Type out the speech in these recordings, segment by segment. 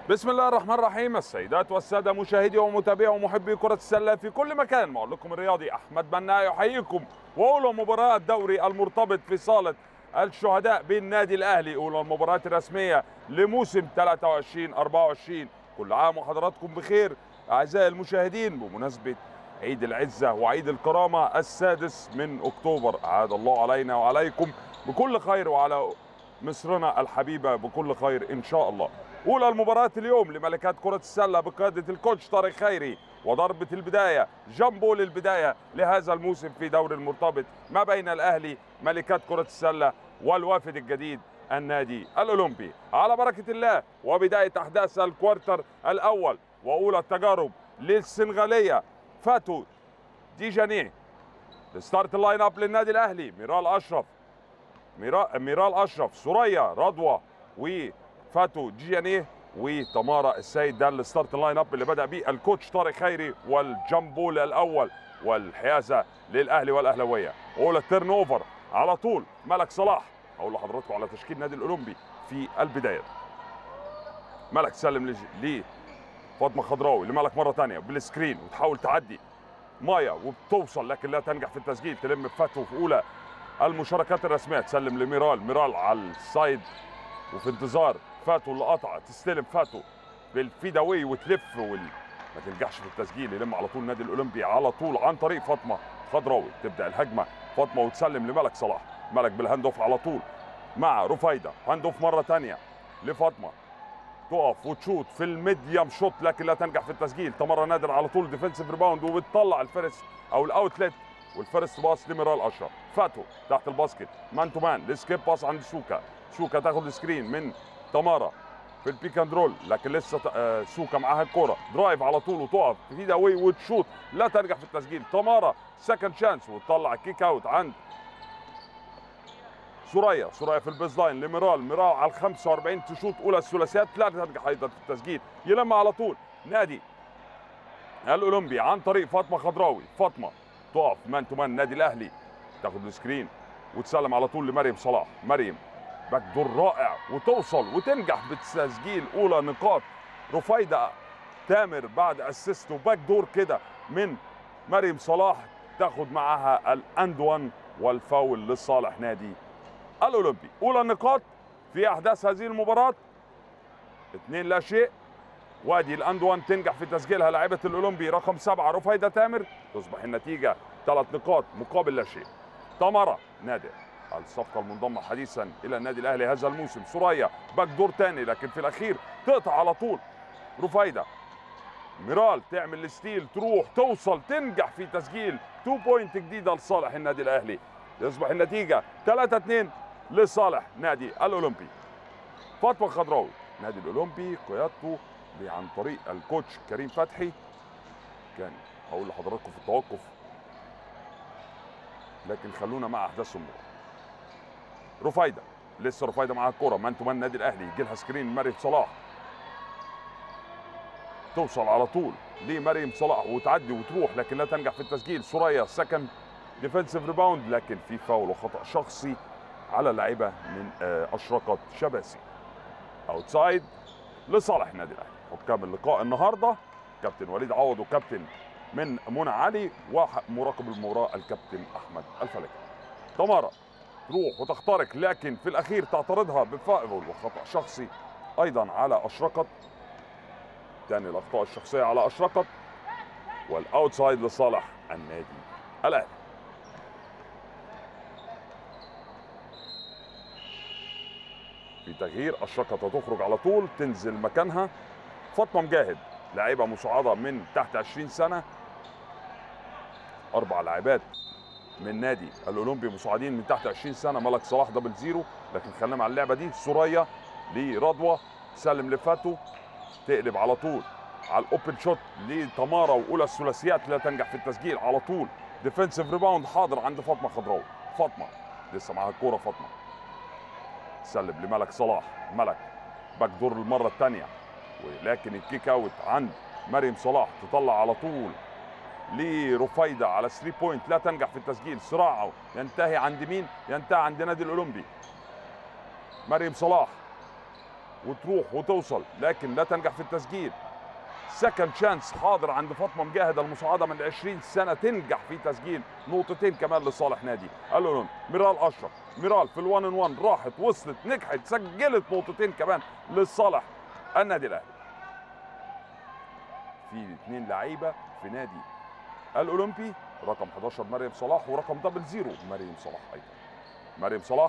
بسم الله الرحمن الرحيم السيدات والساده مشاهدي ومتابعي ومحبي كره السله في كل مكان معلقكم الرياضي احمد بناء يحييكم واولى مباراه الدوري المرتبط في صاله الشهداء بالنادي الاهلي اولى المباريات الرسميه لموسم 23 24 كل عام وحضراتكم بخير اعزائي المشاهدين بمناسبه عيد العزه وعيد الكرامه السادس من اكتوبر عاد الله علينا وعليكم بكل خير وعلى مصرنا الحبيبه بكل خير ان شاء الله اولى المباريات اليوم لملكات كره السله بقياده الكوتش طارق خيري وضربه البدايه جامبو للبدايه لهذا الموسم في دوري المرتبط ما بين الاهلي ملكات كره السله والوافد الجديد النادي الاولمبي على بركه الله وبدايه احداث الكوارتر الاول واولى التجارب للسنغاليه فاتو ديجاني ستارت اللاين اب للنادي الاهلي ميرال اشرف ميرا- ميرال اشرف سوريا رضوى وفاتو جيانيه وتمارا السيد ده الستارت لاين اب اللي بدا بيه الكوتش طارق خيري والجامبول الاول والحيازه للاهلي والاهلاويه اولى التيرن اوفر على طول ملك صلاح اقول لحضراتكم على تشكيل النادي الاولمبي في البدايه ملك سلم لج- ليه فاطمه خضراوي لملك مره ثانيه بالسكرين وتحاول تعدي مايا وبتوصل لكن لا تنجح في التسجيل تلم فاتو في اولى المشاركات الرسميه تسلم لميرال ميرال على السايد وفي انتظار فاتو اللي قطع تستلم فاتو بالفيداوي وتلف وال... ما تنجحش في التسجيل يلم على طول النادي الاولمبي على طول عن طريق فاطمه خضراوي تبدا الهجمه فاطمه وتسلم لملك صلاح ملك بالهاند اوف على طول مع رفايده هاند اوف مره ثانيه لفاطمه تقف وتشوت في الميديم شوت لكن لا تنجح في التسجيل تمر نادر على طول ديفنسيف ريباوند وبتطلع الفيرست او الاوتلت والفيرست باص لميرال اشرف فاتو تحت الباسكت مان تو مان السكيب باص عند سوكا سوكا تاخد سكرين من تمارا في البيك اند رول لكن لسه ت- آه، سوكا معاها الكوره درايف على طول وتقف في واي وتشوت لا تنجح في التسجيل تمارا سكند شانس وتطلع كيك اوت عند سوريا سوريا في البيز لاين لميرال ميرال على ال 45 تشوط اولى الثلاثيات لا تنجح ايضا في التسجيل يلم على طول نادي الاولمبي عن طريق فاطمه خضراوي فاطمه تقف مان تو مان النادي الاهلي تاخد السكرين وتسلم على طول لمريم صلاح مريم باك دور رائع وتوصل وتنجح بتسجيل اولى نقاط رفايده تامر بعد اسيست وباك دور كده من مريم صلاح تاخد معاها الاند وان والفاول لصالح نادي الاولمبي اولى النقاط في احداث هذه المباراه اثنين لا شيء وادي الاند وان تنجح في تسجيلها لاعبه الاولمبي رقم سبعه رفايده تامر تصبح النتيجه ثلاث نقاط مقابل لا شيء تمارا نادر الصفقه المنضمه حديثا الى النادي الاهلي هذا الموسم سوريا باك دور تاني لكن في الاخير تقطع على طول رفايده ميرال تعمل الستيل تروح توصل تنجح في تسجيل 2 بوينت جديده لصالح النادي الاهلي يصبح النتيجه 3 2 لصالح نادي الاولمبي فاطمه خضراوي نادي الاولمبي قيادته عن طريق الكوتش كريم فتحي كان هقول لحضراتكم في التوقف لكن خلونا مع احداث المباراه رفايده لسه رفايده معاها الكوره مان تو مان النادي الاهلي يجي لها سكرين مريم صلاح توصل على طول لمريم صلاح وتعدي وتروح لكن لا تنجح في التسجيل سوريا سكند ديفensive ريباوند لكن في فاول وخطا شخصي على لاعبه من آه، اشرقت شباسي اوتسايد لصالح النادي الاهلي حكام اللقاء النهارده كابتن وليد عوض وكابتن من منى علي ومراقب المباراه الكابتن احمد الفلكي تمارا تروح وتخترق لكن في الاخير تعترضها بفاول وخطا شخصي ايضا على اشرقت تاني الاخطاء الشخصيه على اشرقت والاوتسايد لصالح النادي الاهلي في تغيير اشرقت هتخرج على طول تنزل مكانها فاطمه مجاهد لاعبه مساعده من تحت 20 سنه اربع لاعبات من نادي الاولمبي مساعدين من تحت 20 سنه ملك صلاح دبل زيرو لكن خلينا مع اللعبه دي سوريا لرضوى سلم لفاتو تقلب على طول على الاوبن شوت لتمارا واولى الثلاثيات لا تنجح في التسجيل على طول ديفنسيف ريباوند حاضر عند فاطمه خضراوي فاطمه لسه معاها الكوره فاطمه سلم لملك صلاح ملك باك دور المره الثانيه ولكن الكيك اوت عند مريم صلاح تطلع على طول لرفايده على 3 بوينت لا تنجح في التسجيل صراع ينتهي عند مين؟ ينتهي عند نادي الاولمبي مريم صلاح وتروح وتوصل لكن لا تنجح في التسجيل سكند شانس حاضر عند فاطمه مجاهد المصعده من 20 سنه تنجح في تسجيل نقطتين كمان لصالح نادي الأولمبي ميرال اشرف ميرال في الوان ان وان راحت وصلت نجحت سجلت نقطتين كمان لصالح النادي الاهلي في اثنين لعيبه في نادي الاولمبي رقم 11 مريم صلاح ورقم دبل زيرو مريم صلاح ايضا مريم صلاح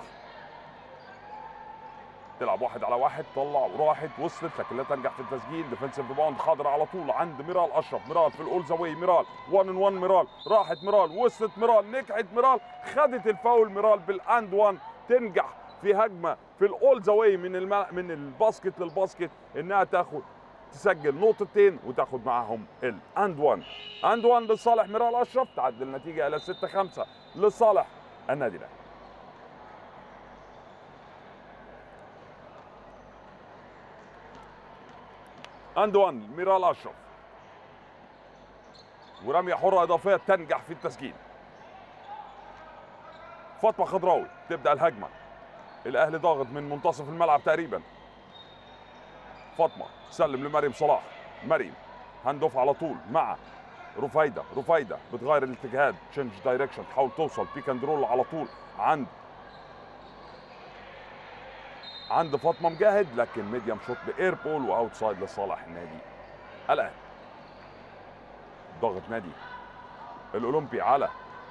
تلعب واحد على واحد طلع وراحت وصلت لكن لا تنجح في التسجيل ديفنسيف ريباوند خضر على طول عند ميرال اشرف ميرال في الاول زاوي ميرال 1 ان 1 ميرال راحت ميرال وصلت ميرال نجحت ميرال خدت الفاول ميرال بالاند 1 تنجح في هجمه في الاول زاوي من الم... من الباسكت للباسكت انها تاخد تسجل نقطتين وتاخد معاهم الاند 1 اند 1 لصالح ميرال اشرف تعدل النتيجه الى 6 5 لصالح النادي الاهلي اند 1 ميرال اشرف ورميه حره اضافيه تنجح في التسجيل فاطمه خضراوي تبدا الهجمه الاهلي ضاغط من منتصف الملعب تقريبا فاطمه سلم لمريم صلاح مريم هاند اوف على طول مع رفايده رفايده بتغير الاتجاهات تشينج دايركشن تحاول توصل بيك اند رول على طول عند عند فاطمه مجاهد لكن ميديم شوت باير بول واوت سايد لصالح النادي الاهلي ضغط نادي الاولمبي على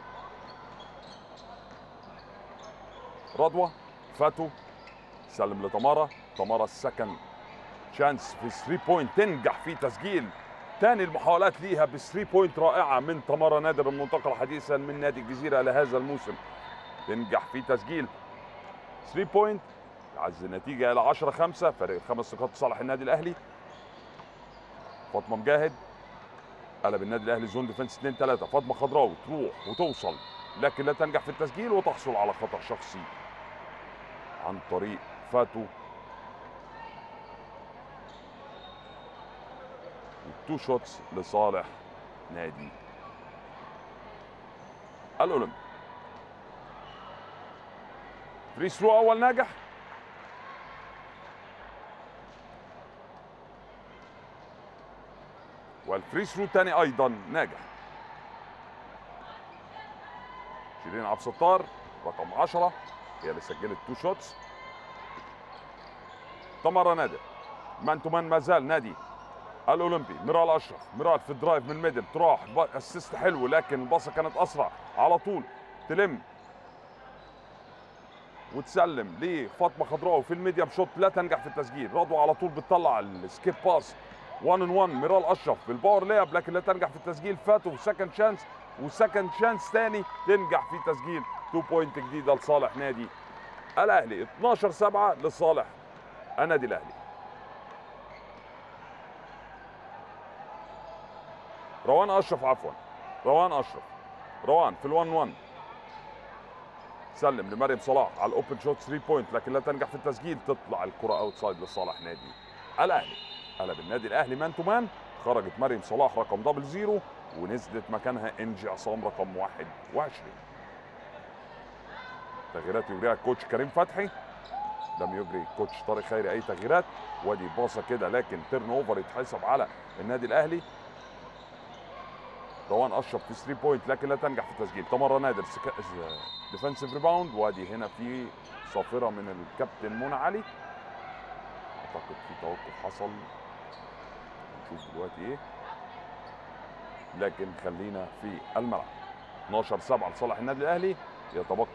رضوى فاتو سلم لتمارا تمارا السكند شانس في 3 بوينت تنجح في تسجيل تاني المحاولات ليها ب 3 بوينت رائعه من تمارا نادر المنتقل حديثا من نادي الجزيره لهذا الموسم تنجح في تسجيل 3 بوينت عز النتيجه الى 10 5 فرق خمس نقاط لصالح النادي الاهلي فاطمه مجاهد قلب النادي الاهلي زون ديفنس 2 3 فاطمه خضراوي تروح وتوصل لكن لا تنجح في التسجيل وتحصل على خطا شخصي عن طريق فاتو تو شوتس لصالح نادي الاولمبي فري ثرو اول ناجح والفري ثرو تاني ايضا ناجح شيرين عبد الستار رقم 10 هي اللي سجلت تو شوتس تمارا نادر مان تو مان ما زال نادي الاولمبي ميرال اشرف ميرال في الدرايف من الميدل تروح اسيست حلو لكن الباصه كانت اسرع على طول تلم وتسلم لفاطمه خضراوي في الميديم شوت لا تنجح في التسجيل رضوى على طول بتطلع السكيب باس 1 ان 1 ميرال اشرف بالباور لياب لكن لا تنجح في التسجيل فاتوا سكند شانس وسكند شانس ثاني تنجح في تسجيل 2 بوينت جديده لصالح نادي الاهلي 12 7 لصالح النادي الاهلي روان اشرف عفوا روان اشرف روان في ال1 1 سلم لمريم صلاح على الاوبن شوت 3 بوينت لكن لا تنجح في التسجيل تطلع الكره اوت سايد لصالح نادي الاهلي قلب النادي الاهلي مان تو مان خرجت مريم صلاح رقم دبل زيرو ونزلت مكانها انجي عصام رقم 21 تغييرات يجريها الكوتش كريم فتحي لم يجري كوتش طارق خيري اي تغييرات وادي باصه كده لكن تيرن اوفر يتحسب على النادي الاهلي روان اشرف في 3 بوينت لكن لا تنجح في التسجيل تمارا نادر ديفensive ريباوند وادي هنا في صافره من الكابتن منى علي اعتقد في توقف حصل نشوف دلوقتي ايه لكن خلينا في الملعب 12 7 لصالح النادي الاهلي يتبقى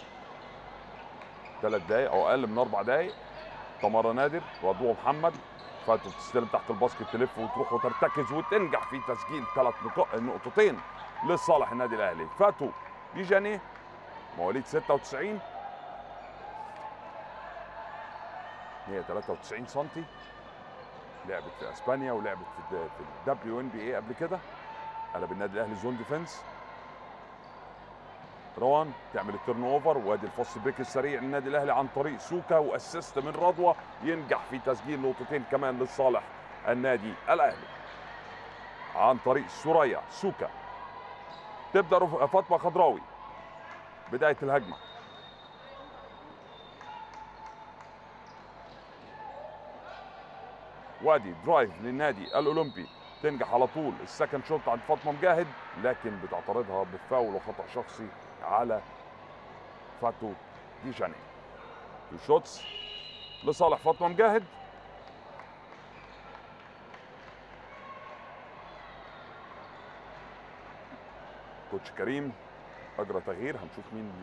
ثلاث دقائق او اقل من اربع دقائق تمارا نادر رضوى محمد فاتو بتستلم تحت الباسكت تلف وتروح وترتكز وتنجح في تسجيل ثلاث نقطتين لصالح النادي الاهلي فاتو بيجاني مواليد 96 193 سم لعبت في اسبانيا ولعبت في الدبليو ان بي اي قبل كده قلب النادي الاهلي زون ديفنس روان تعمل التيرن اوفر وادي الفاست بريك السريع للنادي الاهلي عن طريق سوكا واسيست من رضوى ينجح في تسجيل نقطتين كمان لصالح النادي الاهلي عن طريق سوريا سوكا تبدا فاطمه خضراوي بدايه الهجمه وادي درايف للنادي الاولمبي تنجح على طول السكند شوت عند فاطمه مجاهد لكن بتعترضها بفاول وخطا شخصي على فاتو ديجاني تو شوتس لصالح فاطمه مجاهد كوتش كريم اجرى تغيير هنشوف مين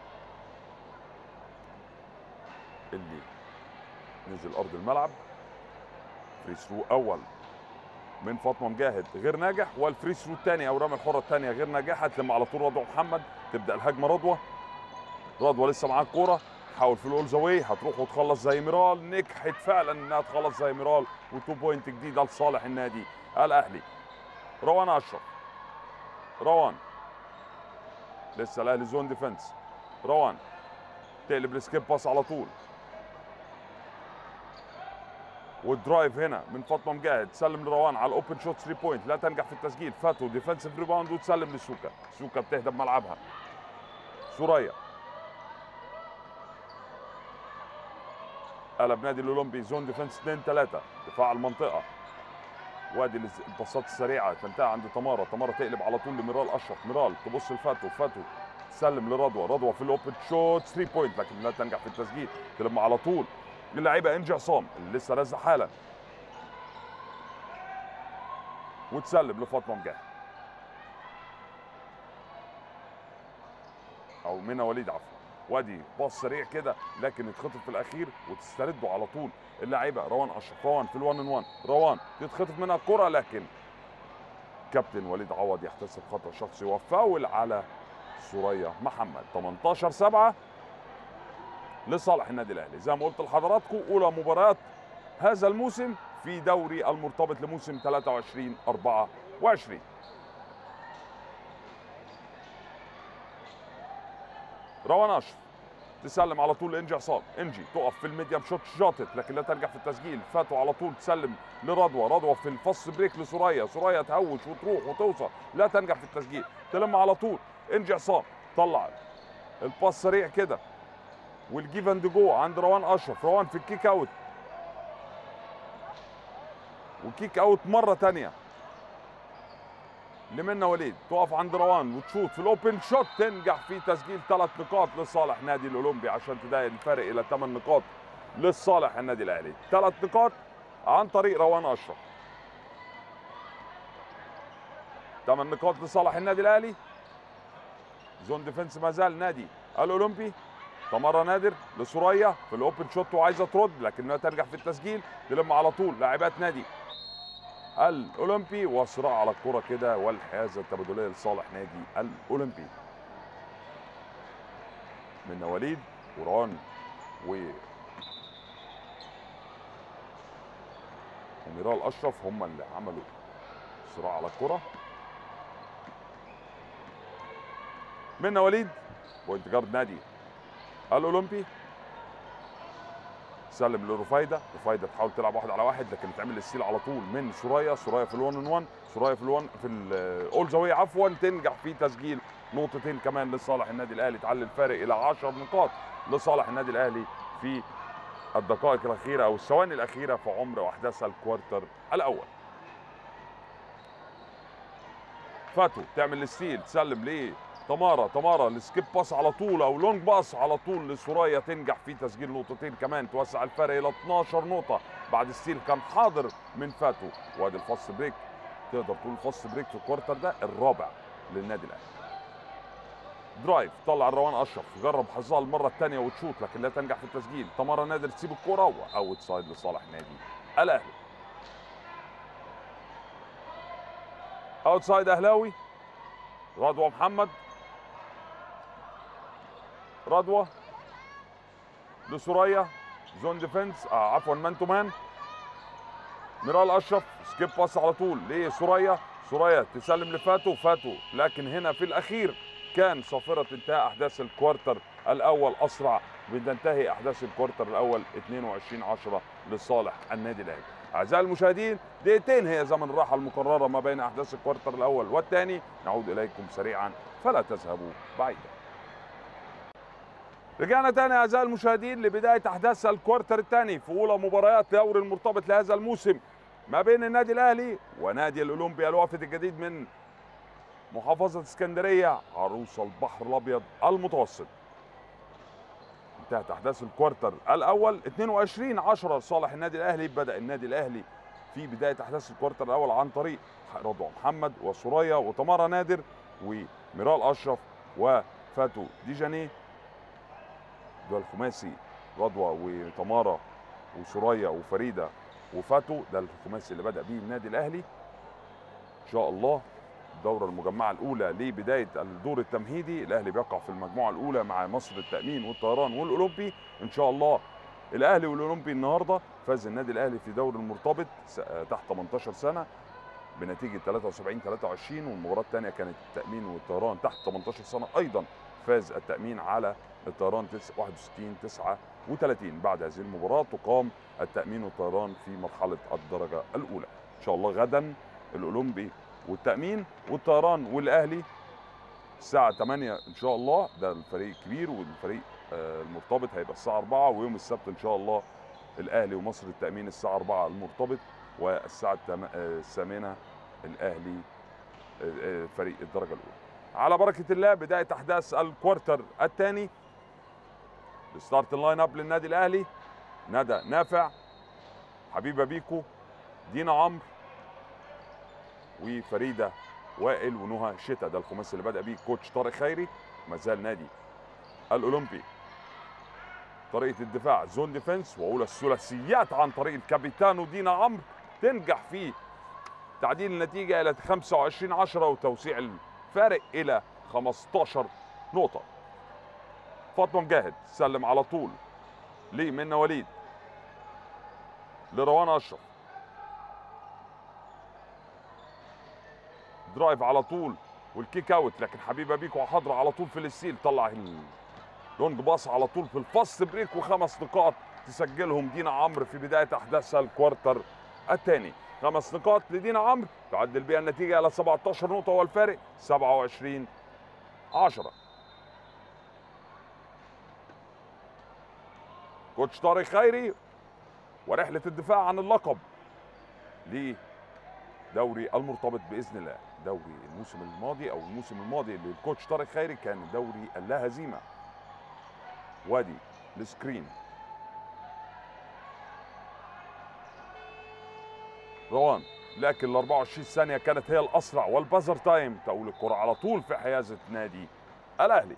اللي نزل ارض الملعب فري ثرو اول من فاطمه مجاهد غير ناجح والفري ثرو الثاني او رمي الحره الثانيه غير ناجحه تلم على طول رضوى محمد تبدا الهجمه رضوى رضوى لسه معاها الكوره حاول في الاول زاويه هتروح وتخلص زي ميرال نجحت فعلا انها تخلص زي ميرال وتو بوينت جديده لصالح النادي الاهلي روان اشرف روان لسه الاهلي زون ديفنس روان تقلب السكيب باس على طول والدرايف هنا من فاطمه مجاهد تسلم لروان على الاوبن شوت 3 بوينت لا تنجح في التسجيل فاتو ديفensive ريباوند وتسلم لسوكا سوكا بتهدى بملعبها سوريا قلب نادي الاولمبي زون ديفنس 2 3 دفاع المنطقه وادي الز- الباصات السريعه تنتهي عند تمارا تمارا تقلب على طول لميرال اشرف ميرال تبص لفاتو فاتو تسلم لرضوى رضوى في الاوبن شوت 3 بوينت لكن لا تنجح في التسجيل تلم على طول اللعيبه انجي عصام اللي لسه رازع حالا وتسلم لفاطمه مجاهد او منى وليد عفوا وادي باص سريع كده لكن يتخطف في الاخير وتسترده على طول اللعيبه روان اشرف روان في الوان ان وان روان تتخطف منها الكره لكن كابتن وليد عوض يحتسب خطا شخصي وفاول على سوريا محمد 18 7 لصالح النادي الاهلي زي ما قلت لحضراتكم اولى مباريات هذا الموسم في دوري المرتبط لموسم 23 24 روان اشرف تسلم على طول انجي عصام انجي تقف في الميديم شوت شاطت لكن لا تنجح في التسجيل فاتوا على طول تسلم لرضوى رضوى في الفص بريك لسوريا سوريا تهوش وتروح وتوصل لا تنجح في التسجيل تلم على طول انجي عصام طلع الباس سريع كده والجيف اند جو عند روان اشرف روان في الكيك اوت وكيك اوت مره تانية لمنى وليد تقف عند روان وتشوط في الاوبن شوت تنجح في تسجيل ثلاث نقاط لصالح نادي الاولمبي عشان تضايق الفرق الى ثمان نقاط لصالح النادي الاهلي ثلاث نقاط عن طريق روان اشرف ثمان نقاط لصالح النادي الاهلي زون ديفنس ما زال نادي الاولمبي تمارا نادر لسوريا في الاوبن شوت وعايزه ترد لكنها تنجح في التسجيل تلم على طول لاعبات نادي الاولمبي وصراع على الكره كده والحيازه التبادليه لصالح نادي الاولمبي من وليد وران و وميرال اشرف هم اللي عملوا صراع على الكره من وليد بوينت جارد نادي الاولمبي سلم لرفايده رفايده تحاول تلعب واحد على واحد لكن تعمل السيل على طول من سوريا سوريا في الون ان 1 سوريا في الون في الاول زاويه عفوا تنجح في تسجيل نقطتين كمان لصالح النادي الاهلي تعلي الفارق الى 10 نقاط لصالح النادي الاهلي في الدقائق الاخيره او الثواني الاخيره في عمر واحداث الكوارتر الاول فاتو تعمل الستيل تسلم ليه تمارا تمارا السكيب باس على طول او لونج باس على طول لسوريا تنجح في تسجيل نقطتين كمان توسع الفرق الى 12 نقطه بعد ستيل كان حاضر من فاتو وادي الفاست بريك تقدر تقول الفاست بريك في الكوارتر ده الرابع للنادي الاهلي درايف طلع الروان اشرف جرب حظها المره الثانيه وتشوط لكن لا تنجح في التسجيل تمارا نادر تسيب الكره واوت سايد لصالح نادي الاهلي اوت سايد اهلاوي رضوى محمد رضوى لسوريا زون ديفنس آه عفوا مان تو مان ميرال اشرف سكيب باس على طول لسوريا سوريا تسلم لفاتو فاتو لكن هنا في الاخير كان صافرة انتهاء احداث الكوارتر الاول اسرع بتنتهي احداث الكوارتر الاول 22 10 لصالح النادي الاهلي اعزائي المشاهدين دقيقتين هي زمن الراحه المقرره ما بين احداث الكوارتر الاول والثاني نعود اليكم سريعا فلا تذهبوا بعيدا رجعنا تاني اعزائي المشاهدين لبدايه احداث الكوارتر الثاني في اولى مباريات دوري المرتبط لهذا الموسم ما بين النادي الاهلي ونادي الاولمبي الوافد الجديد من محافظه اسكندريه عروس البحر الابيض المتوسط انتهت احداث الكوارتر الاول 22 10 لصالح النادي الاهلي بدا النادي الاهلي في بدايه احداث الكوارتر الاول عن طريق رضوى محمد وسوريا وتمارا نادر وميرال اشرف وفاتو ديجاني ده الخماسي رضوى وتمارا وسوريا وفريده وفاتو ده الخماسي اللي بدا بيه النادي الاهلي ان شاء الله الدوره المجمعه الاولى لبدايه الدور التمهيدي الاهلي بيقع في المجموعه الاولى مع مصر التامين والطيران والاولمبي ان شاء الله الاهلي والاولمبي النهارده فاز النادي الاهلي في دوري المرتبط س- آه، تحت 18 سنه بنتيجه 73 23 والمباراه الثانيه كانت التامين والطيران تحت 18 سنه ايضا فاز التامين على الطيران تس- 61 39 بعد هذه المباراه تقام التامين والطيران في مرحله الدرجه الاولى ان شاء الله غدا الاولمبي والتامين والطيران والاهلي الساعه 8 ان شاء الله ده الفريق الكبير والفريق آه، المرتبط هيبقى الساعه 4 ويوم السبت ان شاء الله الاهلي ومصر التامين الساعه 4 المرتبط والساعه التم- آه، الثامنه الاهلي آه، آه، فريق الدرجه الاولى على بركه الله بدايه احداث الكوارتر الثاني الستارت اللاين اب للنادي الاهلي ندى نافع حبيبه بيكو دينا عمرو وفريده وائل ونهى شتا ده الخماسي اللي بدا بيه كوتش طارق خيري ما زال نادي الاولمبي طريقه الدفاع زون ديفنس واولى الثلاثيات عن طريق الكابيتانو دينا عمرو تنجح في تعديل النتيجه الى 25 10 وتوسيع الفارق الى 15 نقطه فاطمه مجاهد سلم على طول لمنى وليد لروان اشرف درايف على طول والكيك اوت لكن حبيبه بيكو حاضره على طول في الستيل طلع اللونج باص على طول في الفاست بريك وخمس نقاط تسجلهم دينا عمرو في بدايه احداث الكوارتر الثاني خمس نقاط لدينا عمرو تعدل بها النتيجه الى 17 نقطه والفارق 27 10 كوتش طارق خيري ورحله الدفاع عن اللقب لدوري المرتبط باذن الله دوري الموسم الماضي او الموسم الماضي للكوتش طارق خيري كان دوري اللا هزيمه وادي السكرين روان لكن ال 24 ثانيه كانت هي الاسرع والبازر تايم تقول الكره على طول في حيازه نادي الاهلي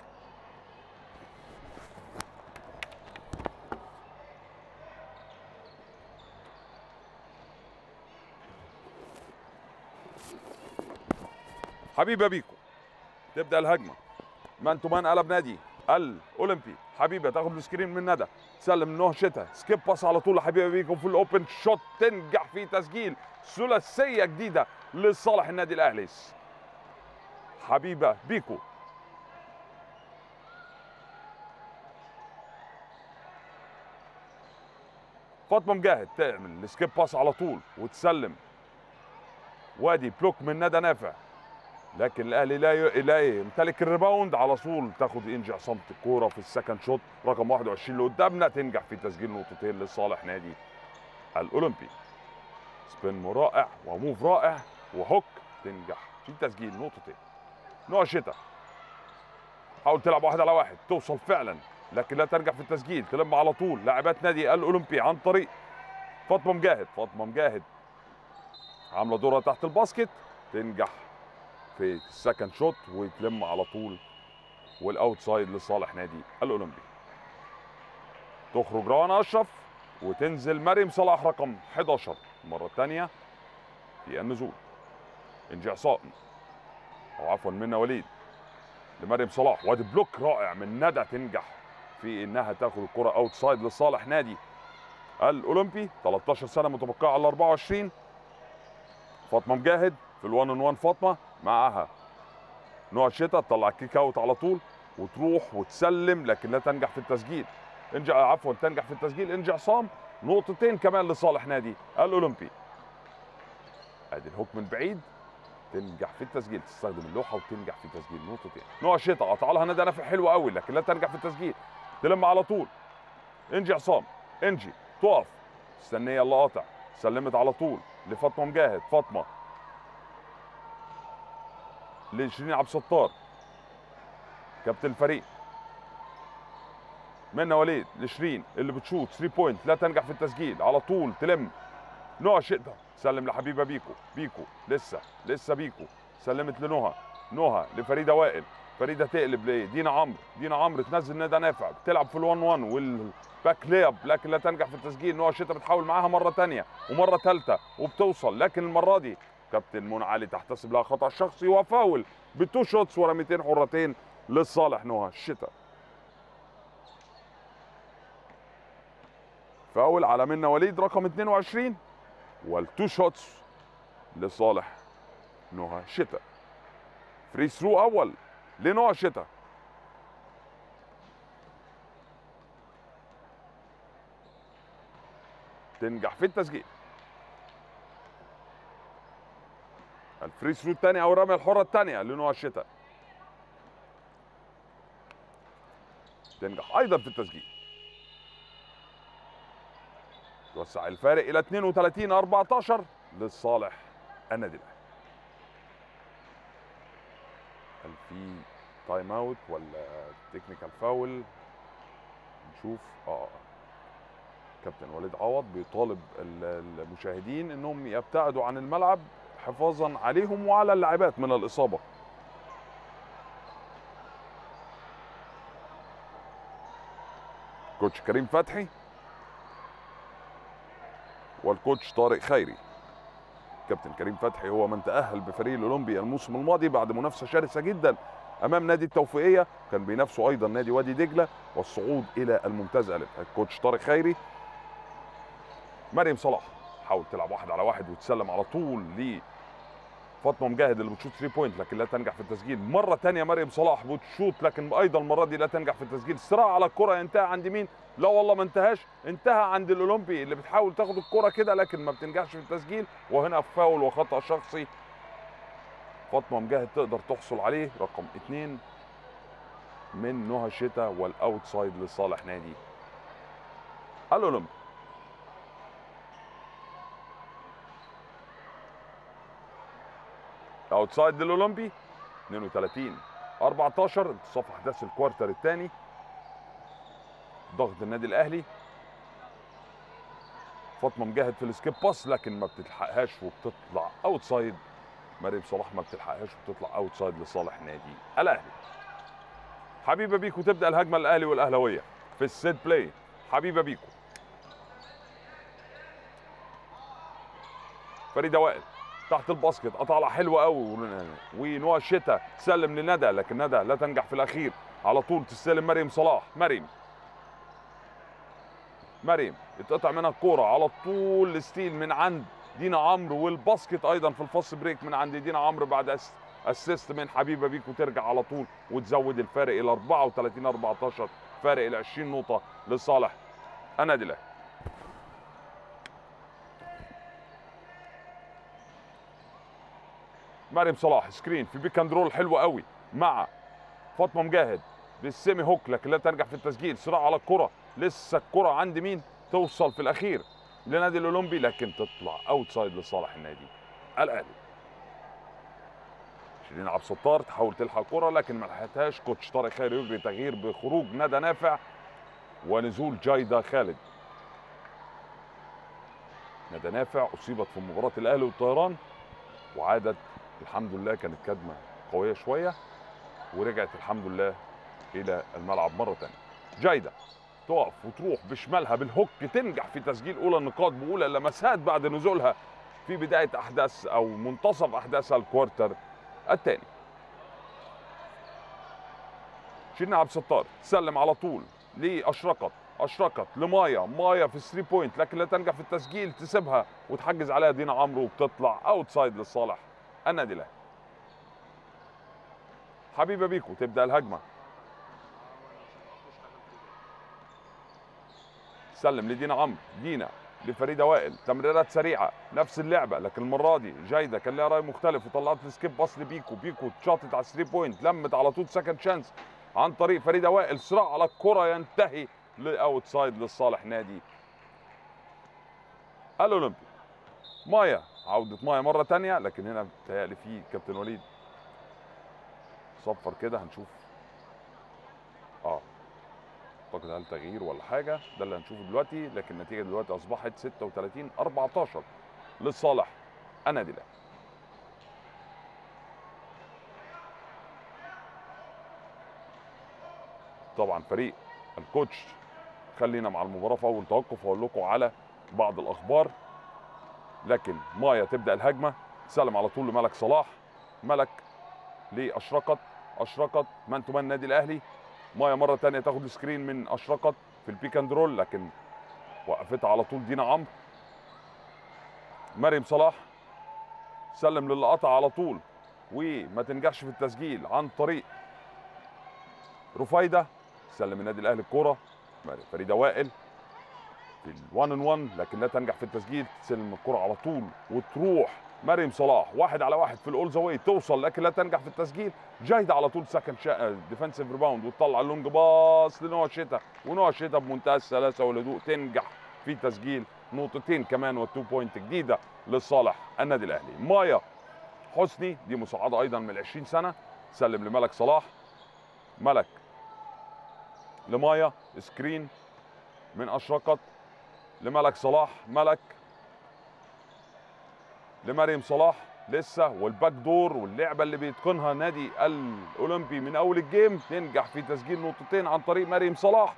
حبيبه بيكو تبدا الهجمه مان تو مان قلب نادي الاولمبي حبيبه تاخد السكرين من ندى تسلم لنوح شتا سكيب باس على طول لحبيبه بيكو في الاوبن شوت تنجح في تسجيل ثلاثيه جديده لصالح النادي الاهلي حبيبه بيكو فاطمه مجاهد تعمل السكيب باس على طول وتسلم وادي بلوك من ندى نافع لكن الاهلي لا ي... لا يمتلك الريباوند على طول تاخد انجي عصامه الكوره في السكند شوت رقم 21 اللي قدامنا تنجح في تسجيل نقطتين لصالح نادي الاولمبي سبين رائع وموف رائع وهوك تنجح في تسجيل نقطتين نوع شتا حاول تلعب واحد على واحد توصل فعلا لكن لا تنجح في التسجيل تلم على طول لاعبات نادي الاولمبي عن طريق فاطمه مجاهد فاطمه مجاهد عامله دورها تحت الباسكت تنجح في السكند شوت ويتلم على طول والاوتسايد لصالح نادي الاولمبي تخرج روان اشرف وتنزل مريم صلاح رقم 11 المره الثانيه في النزول انجي عصام او عفوا منى وليد لمريم صلاح وادي بلوك رائع من ندى تنجح في انها تاخد الكره اوتسايد لصالح نادي الاولمبي 13 سنه متبقيه على 24 فاطمه مجاهد في الوان ان وان فاطمه معاها نوع شتا تطلع كيك اوت على طول وتروح وتسلم لكن لا تنجح في التسجيل انجع عفوا تنجح في التسجيل انجع عصام نقطتين كمان لصالح نادي الاولمبي ادي الهوك من بعيد تنجح في التسجيل تستخدم اللوحه وتنجح في تسجيل نقطتين نوع شتا قطع لها ندى نافع حلوه قوي لكن لا تنجح في التسجيل تلم على طول انجي عصام انجي تقف مستنيه اللي قاطع سلمت على طول لفاطمه مجاهد فاطمه لشيرين عبد الستار كابتن الفريق منى وليد لشيرين اللي بتشوط 3 بوينت لا تنجح في التسجيل على طول تلم نهى شئتها سلم لحبيبه بيكو بيكو لسه لسه بيكو سلمت لنهى نهى لفريده وائل فريده تقلب ليه دينا عمرو دينا عمرو تنزل ندى نافع بتلعب في ال1 1 والباك لياب لكن لا تنجح في التسجيل نهى شتا بتحاول معاها مره ثانيه ومره ثالثه وبتوصل لكن المره دي كابتن منى علي تحتسب لها خطا شخصي وفاول بتو شوتس ورا 200 حرتين لصالح نهى الشتا فاول على منا وليد رقم 22 والتو شوتس لصالح نهى شتا فري ثرو اول لنهى شتا تنجح في التسجيل الفري ثرو الثاني او الرميه الحره الثانيه لنهى الشتا تنجح ايضا في التسجيل توسع الفارق الى 32 14 لصالح النادي الاهلي هل في تايم اوت ولا تكنيكال فاول نشوف اه كابتن وليد عوض بيطالب ال- المشاهدين انهم يبتعدوا عن الملعب حفاظا عليهم وعلى اللاعبات من الاصابه كوتش كريم فتحي والكوتش طارق خيري كابتن كريم فتحي هو من تأهل بفريق الأولمبي الموسم الماضي بعد منافسة شرسة جدا أمام نادي التوفيقية كان بينافسوا أيضا نادي وادي دجلة والصعود إلى الممتاز ألف الكوتش طارق خيري مريم صلاح حاول تلعب واحد على واحد وتسلم على طول ل فاطمه مجاهد اللي بتشوط 3 بوينت لكن لا تنجح في التسجيل مره ثانيه مريم صلاح بتشوط لكن ايضا المره دي لا تنجح في التسجيل صراع على الكره ينتهي عند مين لا والله ما انتهاش انتهى عند الاولمبي اللي بتحاول تاخد الكره كده لكن ما بتنجحش في التسجيل وهنا فاول وخطا شخصي فاطمه مجاهد تقدر تحصل عليه رقم اثنين من نهى الشتا والاوتسايد لصالح نادي الاولمبي اوتسايد للاولمبي 32 14 انتصاف احداث الكوارتر الثاني ضغط النادي الاهلي فاطمه مجاهد في السكيب باس لكن ما بتلحقهاش وبتطلع اوتسايد مريم صلاح ما بتلحقهاش وبتطلع اوتسايد لصالح نادي الاهلي حبيبه بيكو تبدا الهجمه الاهلي والاهلاويه في السيت بلاي حبيبه بيكو فريده وائل تحت الباسكت قطعه حلوه قوي ونوى الشتا تسلم لندى لكن ندى لا تنجح في الاخير على طول تستلم مريم صلاح مريم مريم اتقطع منها الكوره على طول ستيل من عند دينا عمرو والباسكت ايضا في الفاست بريك من عند دينا عمرو بعد أس- اسيست من حبيبه بيكو ترجع على طول وتزود الفارق الى 34 14 فارق الى 20 نقطه لصالح النادي الاهلي مريم صلاح سكرين في بيك اند رول حلوه قوي مع فاطمه مجاهد بالسيمي هوك لكن لا تنجح في التسجيل صراع على الكره لسه الكره عند مين توصل في الاخير لنادي الاولمبي لكن تطلع اوتسايد لصالح النادي الاهلي شيرين عبد الستار تحاول تلحق الكره لكن ما لحقتهاش كوتش طارق خير يجري تغيير بخروج ندى نافع ونزول جايده خالد ندى نافع اصيبت في مباراه الاهلي والطيران وعادت الحمد لله كانت كدمه قويه شويه ورجعت الحمد لله الى الملعب مره ثانيه جايده تقف وتروح بشمالها بالهوك تنجح في تسجيل اولى النقاط باولى اللمسات بعد نزولها في بدايه احداث او منتصف احداث الكوارتر الثاني شيرين عبد الستار تسلم على طول لاشرقت اشرقت لمايا مايا في الثري بوينت لكن لا تنجح في التسجيل تسيبها وتحجز عليها دينا عمرو وبتطلع اوتسايد لصالح النادي الاهلي حبيبه بيكو تبدا الهجمه سلم لدينا عمرو دينا لفريده وائل تمريرات سريعه نفس اللعبه لكن المره دي جايده كان لها راي مختلف وطلعت السكيب باص لبيكو بيكو شاطت على 3 بوينت لمت على طول سكند شانس عن طريق فريده وائل صراع على الكره ينتهي لاوتسايد لصالح نادي الاولمبي مايا عودة مايا مرة تانية لكن هنا بتهيألي في كابتن وليد صفر كده هنشوف اه اعتقد هل تغيير ولا حاجة ده اللي هنشوفه دلوقتي لكن النتيجة دلوقتي أصبحت 36 14 لصالح النادي الأهلي طبعا فريق الكوتش خلينا مع المباراة في أول توقف هقول لكم على بعض الأخبار لكن مايا تبدا الهجمه سلم على طول لملك صلاح ملك لاشرقت اشرقت مان تو مان النادي الاهلي مايا مره ثانيه تاخد السكرين من اشرقت في البيك اند رول لكن وقفتها على طول دينا عمرو مريم صلاح سلم للي قطع على طول وما تنجحش في التسجيل عن طريق رفايده سلم النادي الاهلي الكوره فريده وائل في الوان ان وان لكن لا تنجح في التسجيل تسلم الكره على طول وتروح مريم صلاح واحد على واحد في الاول زاويه توصل لكن لا تنجح في التسجيل جايده على طول سكند شا... ديفensive ريباوند وتطلع اللونج باص لنوع شتا ونوع شتا بمنتهى السلاسه والهدوء تنجح في تسجيل نقطتين كمان والتو بوينت جديده لصالح النادي الاهلي مايا حسني دي مساعده ايضا من 20 سنه سلم لملك صلاح ملك لمايا سكرين من اشرقت لملك صلاح ملك لمريم صلاح لسه والباك دور واللعبه اللي بيتقنها نادي الاولمبي من اول الجيم تنجح في تسجيل نقطتين عن طريق مريم صلاح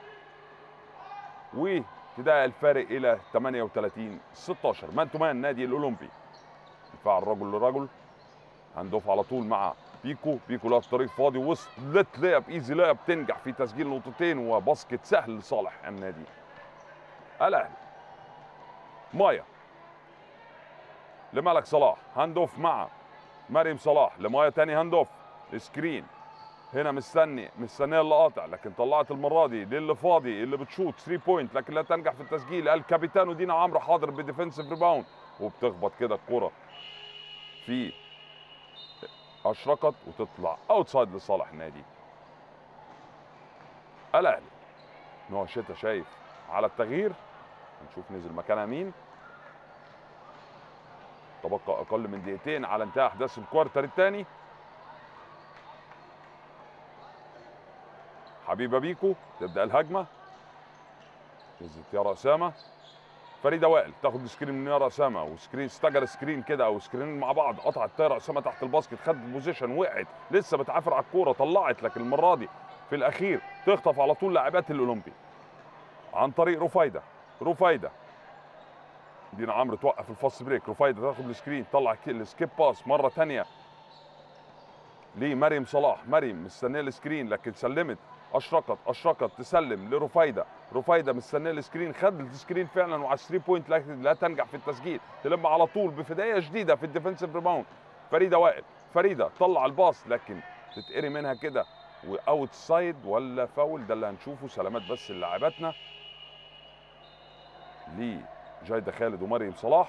وابتداء الفارق الى 38 16 مان تو مان نادي الاولمبي دفاع الرجل لرجل هندوف على طول مع بيكو بيكو لها الطريق فاضي وصلت لعب ايزي لعب تنجح في تسجيل نقطتين وباسكت سهل لصالح النادي الاهلي مايا لملك صلاح هاندوف مع مريم صلاح لمايا تاني هاندوف سكرين هنا مستني مستنيه اللي قاطع لكن طلعت المره دي للي فاضي اللي بتشوط 3 بوينت لكن لا تنجح في التسجيل الكابيتانو دينا عمرو حاضر بديفنسيف ريباوند وبتخبط كده الكره في اشرقت وتطلع اوتسايد لصالح النادي الاهلي نوع شتا شايف على التغيير نشوف نزل مكانها مين تبقى اقل من دقيقتين على انتهاء احداث الكوارتر الثاني حبيبه بيكو تبدا الهجمه نزلت يارا اسامه فريده وائل تاخد سكرين من يارا اسامه وسكرين استجر سكرين كده او سكرين مع بعض قطعت يارا اسامه تحت الباسكت خدت بوزيشن وقعت لسه بتعافر على الكوره طلعت لكن المره دي في الاخير تخطف على طول لاعبات الاولمبي عن طريق رفايده رفايده دينا عمرو توقف الفاست بريك رفايده تاخد السكرين تطلع السكيب باس مره ثانيه لمريم صلاح مريم مستنيه السكرين لكن سلمت اشرقت اشرقت تسلم لرفايده رفايده مستنيه السكرين خد السكرين فعلا وعلى 3 بوينت لكن لا تنجح في التسجيل تلم على طول بفدايه شديده في الديفنسيف ريباوند فريده وائل فريده طلع الباص لكن تتقري منها كده واوت سايد ولا فاول ده اللي هنشوفه سلامات بس للاعباتنا لجايده خالد ومريم صلاح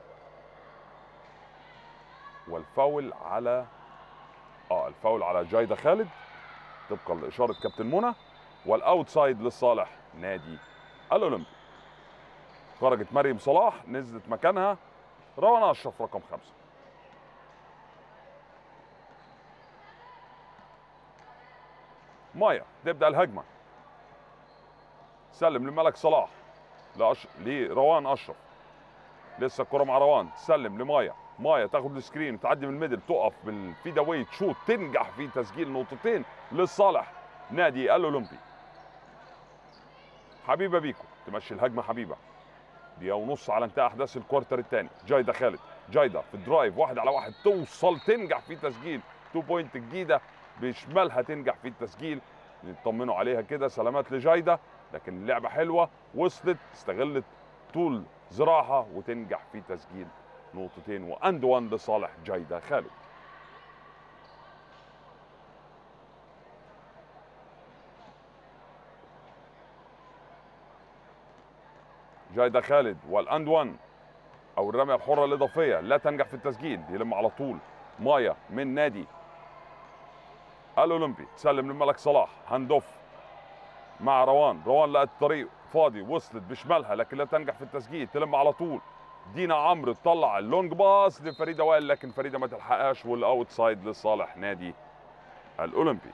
والفاول على اه الفاول على جايده خالد طبقا لاشاره كابتن منى والاوتسايد لصالح نادي الاولمبي خرجت مريم صلاح نزلت مكانها روان اشرف رقم خمسه مايا تبدا الهجمه سلم لملك صلاح لأش... لروان اشرف لسه الكره مع روان تسلم لمايا مايا تاخد السكرين تعدي من الميدل تقف بالفيدا واي تشوت تنجح في تسجيل نقطتين لصالح نادي الاولمبي حبيبه بيكو تمشي الهجمه حبيبه دقيقه ونص على انتهاء احداث الكوارتر الثاني جايده خالد جايده في الدرايف واحد على واحد توصل تنجح في تسجيل تو بوينت جديده بشمالها تنجح في التسجيل يطمنوا عليها كده سلامات لجايده لكن اللعبه حلوه وصلت استغلت طول ذراعها وتنجح في تسجيل نقطتين واند وان لصالح جايده خالد جايده خالد والاند وان او الرميه الحره الاضافيه لا تنجح في التسجيل يلم على طول مايا من نادي الاولمبي تسلم لملك صلاح هاندوف مع روان روان لقت الطريق فاضي وصلت بشمالها لكن لا تنجح في التسجيل تلم على طول دينا عمرو تطلع اللونج باص لفريده وائل لكن فريده ما تلحقهاش والاوت سايد لصالح نادي الاولمبي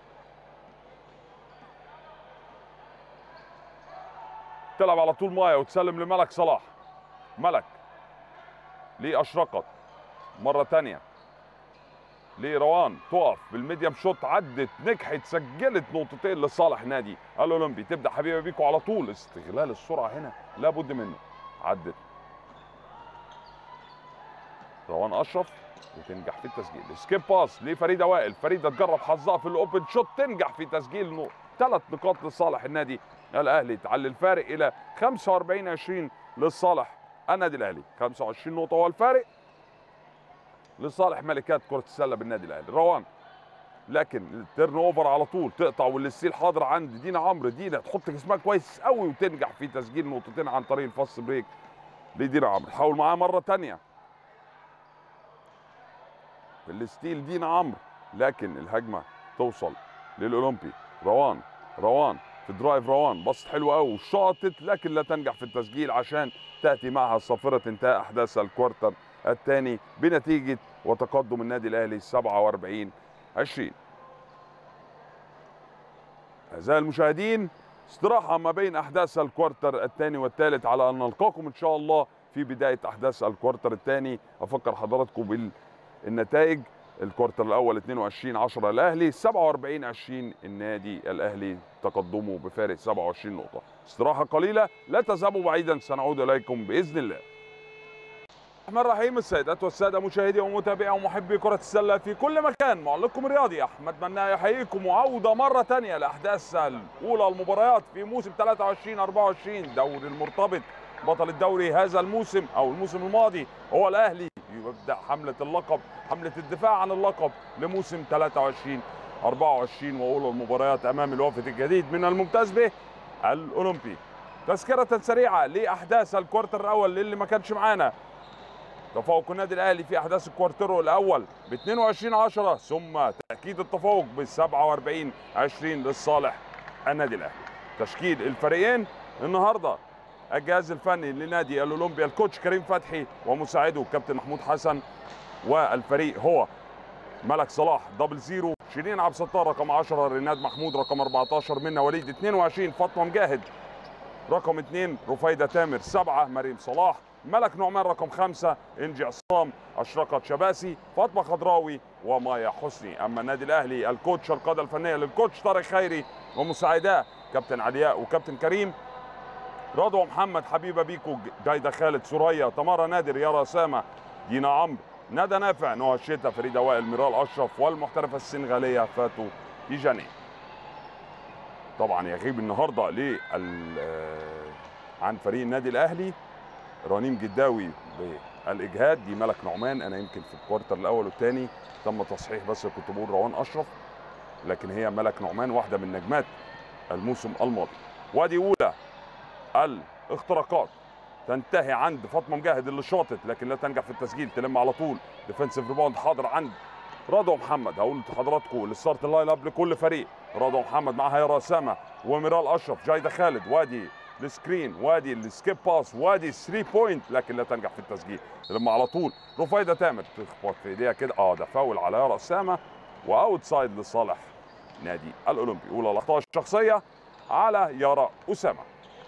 تلعب على طول مايا وتسلم لملك صلاح ملك لاشرقت مره تانية لروان تقف بالميديم شوت عدت نجحت سجلت نقطتين لصالح نادي الاولمبي تبدا حبيبه بيكو على طول استغلال السرعه هنا لابد منه عدت روان اشرف وتنجح في التسجيل سكيب باس لفريده وائل فريده تجرب حظها في الاوبن شوت تنجح في تسجيل ثلاث نقاط لصالح النادي الاهلي تعلي الفارق الى 45 20 لصالح النادي الاهلي 25 نقطه هو الفارق لصالح ملكات كره السله بالنادي الاهلي روان لكن التيرن اوفر على طول تقطع والستيل حاضر عند دينا عمرو دينا تحط جسمها كويس قوي وتنجح في تسجيل نقطتين عن طريق الفاست بريك لدينا عمرو تحاول معاه مره ثانيه في الستيل دينا عمرو لكن الهجمه توصل للاولمبي روان روان في درايف روان بصت حلوه قوي وشاطت لكن لا تنجح في التسجيل عشان تاتي معها صافره انتهاء احداث الكوارتر الثاني بنتيجه وتقدم النادي الاهلي 47 20 اعزائي المشاهدين استراحه ما بين احداث الكوارتر الثاني والثالث على ان نلقاكم ان شاء الله في بدايه احداث الكوارتر الثاني افكر حضراتكم بالنتائج الكوارتر الاول 22 10 الاهلي 47 20 النادي الاهلي تقدمه بفارق 27 نقطه استراحه قليله لا تذهبوا بعيدا سنعود اليكم باذن الله الرحمن الرحيم السيدات والساده مشاهدي ومتابعي ومحبي كره السله في كل مكان معلقكم الرياضي احمد مناع يحييكم وعوده مره ثانيه لاحداث الاولى المباريات في موسم 23 24 دوري المرتبط بطل الدوري هذا الموسم او الموسم الماضي هو الاهلي يبدا حمله اللقب حمله الدفاع عن اللقب لموسم 23 24 واولى المباريات امام الوافد الجديد من الممتاز به الاولمبي تذكره سريعه لاحداث الكوارتر الاول للي ما كانش معانا تفوق النادي الاهلي في احداث الكوارتر الاول ب 22 10 ثم تاكيد التفوق ب 47 20 لصالح النادي الاهلي تشكيل الفريقين النهارده الجهاز الفني لنادي الاولمبيا الكوتش كريم فتحي ومساعده كابتن محمود حسن والفريق هو ملك صلاح دبل زيرو شيرين عبد الستار رقم 10 ريناد محمود رقم 14 منا وليد 22 فاطمه مجاهد رقم 2 رفيده تامر 7 مريم صلاح ملك نعمان رقم خمسة إنجي عصام أشرقت شباسي فاطمة خضراوي ومايا حسني أما النادي الأهلي الكوتش القادة الفنية للكوتش طارق خيري ومساعداه كابتن علياء وكابتن كريم رضوى محمد حبيبة بيكو جايدة خالد سوريا تمارا نادر يارا سامة دينا عمرو ندى نافع نوى الشتا فريدة وائل ميرال أشرف والمحترفة السنغالية فاتو تيجاني طبعا يغيب النهارده لل عن فريق النادي الاهلي رنيم جداوي بالاجهاد دي ملك نعمان انا يمكن في الكوارتر الاول والثاني تم تصحيح بس كنت بقول روان اشرف لكن هي ملك نعمان واحده من نجمات الموسم الماضي وادي اولى الاختراقات تنتهي عند فاطمه مجاهد اللي شاطت لكن لا تنجح في التسجيل تلم على طول ديفنسيف ريباوند حاضر عند رضوى محمد هقول لحضراتكم الستارت اللاين اب لكل فريق رضوى محمد معاها يارا اسامه وميرال اشرف جايده خالد وادي السكرين وادي السكيب باس وادي 3 بوينت لكن لا تنجح في التسجيل لما على طول رفيده تامر تخبط في ايديها كده اه ده فاول على يارا اسامه واوت سايد لصالح نادي الاولمبي اولى الاخطاء الشخصيه على يارا اسامه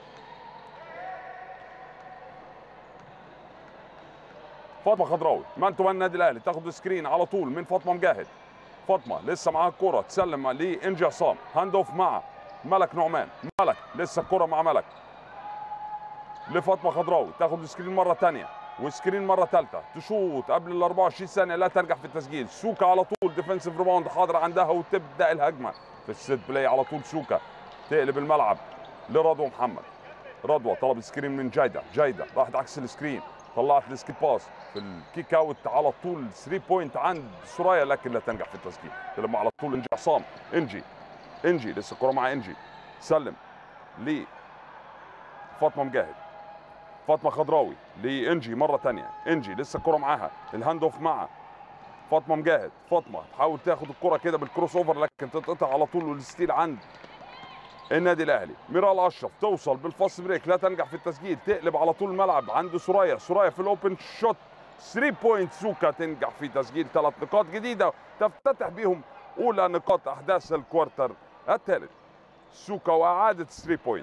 فاطمه خضراوي مان تو مان النادي الاهلي تاخد سكرين على طول من فاطمه مجاهد فاطمه لسه معاها الكره تسلم لانجي عصام هاند اوف مع ملك نعمان ملك لسه الكره مع ملك لفاطمه خضراوي تاخد سكرين مره ثانيه وسكرين مره ثالثه تشوط قبل ال 24 ثانيه لا تنجح في التسجيل سوكا على طول ديفنسيف ريباوند حاضر عندها وتبدا الهجمه في السيت بلاي على طول سوكا تقلب الملعب لرضوى محمد رضوى طلب سكرين من جايده جايده راحت عكس السكرين طلعت السكيب باس في الكيك اوت على طول 3 بوينت عند سرايا لكن لا تنجح في التسجيل تلم على طول انجي عصام انجي انجي لسه الكره مع انجي سلم ل فاطمه مجاهد فاطمه خضراوي لانجي مره ثانيه انجي لسه الكره معاها الهاند اوف مع فاطمه مجاهد فاطمه تحاول تاخد الكره كده بالكروس اوفر لكن تتقطع على طول والستيل عند النادي الاهلي ميرال اشرف توصل بالفاست بريك لا تنجح في التسجيل تقلب على طول الملعب عند سوريا سوريا في الاوبن شوت 3 بوينت سوكا تنجح في تسجيل ثلاث نقاط جديده تفتتح بهم اولى نقاط احداث الكوارتر الثالث سوكا واعاده 3 بوينت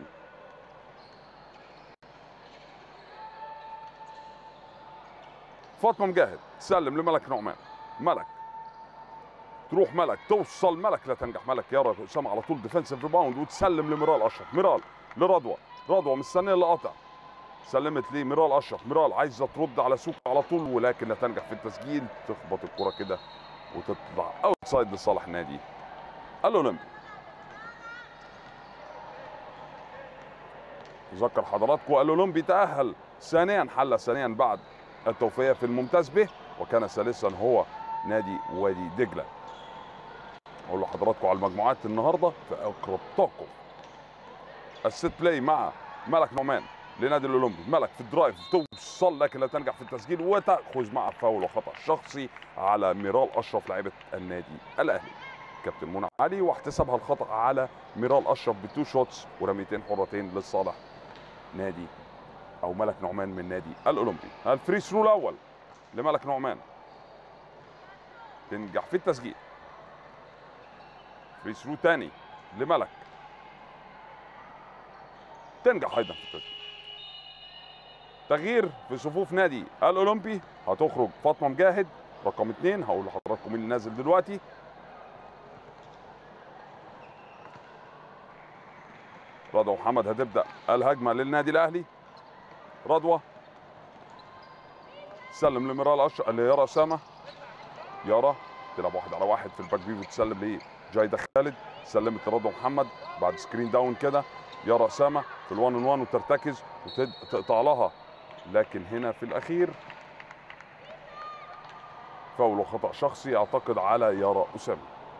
فاطمه مجاهد تسلم لملك نعمان ملك تروح ملك توصل ملك لا تنجح ملك يرى اسامه على طول ديفنسيف ريباوند وتسلم لميرال اشرف ميرال لرضوى رضوى مستنيه القطع سلمت لميرال اشرف ميرال عايزه ترد على سوق على طول ولكن لا تنجح في التسجيل تخبط الكره كده وتطلع اوتسايد لصالح نادي الاولمبي اذكر حضراتكم الاولمبي تاهل ثانيا حل ثانيا بعد التوفيق في الممتاز به وكان ثالثا هو نادي وادي دجله اقول لحضراتكم على المجموعات النهارده في اقرب طاقم الست بلاي مع ملك نعمان لنادي الاولمبي ملك في الدرايف توصل لكن لا تنجح في التسجيل وتاخذ مع فاول وخطا شخصي على ميرال اشرف لاعبه النادي الاهلي كابتن منى علي واحتسبها الخطا على ميرال اشرف بتو شوتس ورميتين حرتين لصالح نادي او ملك نعمان من نادي الاولمبي الفري ثرو الاول لملك نعمان تنجح في التسجيل فري ثرو تاني لملك تنجح ايضا في التسجيل تغيير في صفوف نادي الاولمبي هتخرج فاطمه مجاهد رقم اثنين هقول لحضراتكم مين اللي نازل دلوقتي رضوى محمد هتبدا الهجمه للنادي الاهلي رضوى سلم لميرال اشرف ليارا اسامه يارا تلعب واحد على واحد في الباك بيف وتسلم لجايده خالد سلمت لرضوى محمد بعد سكرين داون كده يارا اسامه في الوان ان وان وترتكز وتقطع لها لكن هنا في الاخير فاول وخطا شخصي اعتقد على يارا اسامه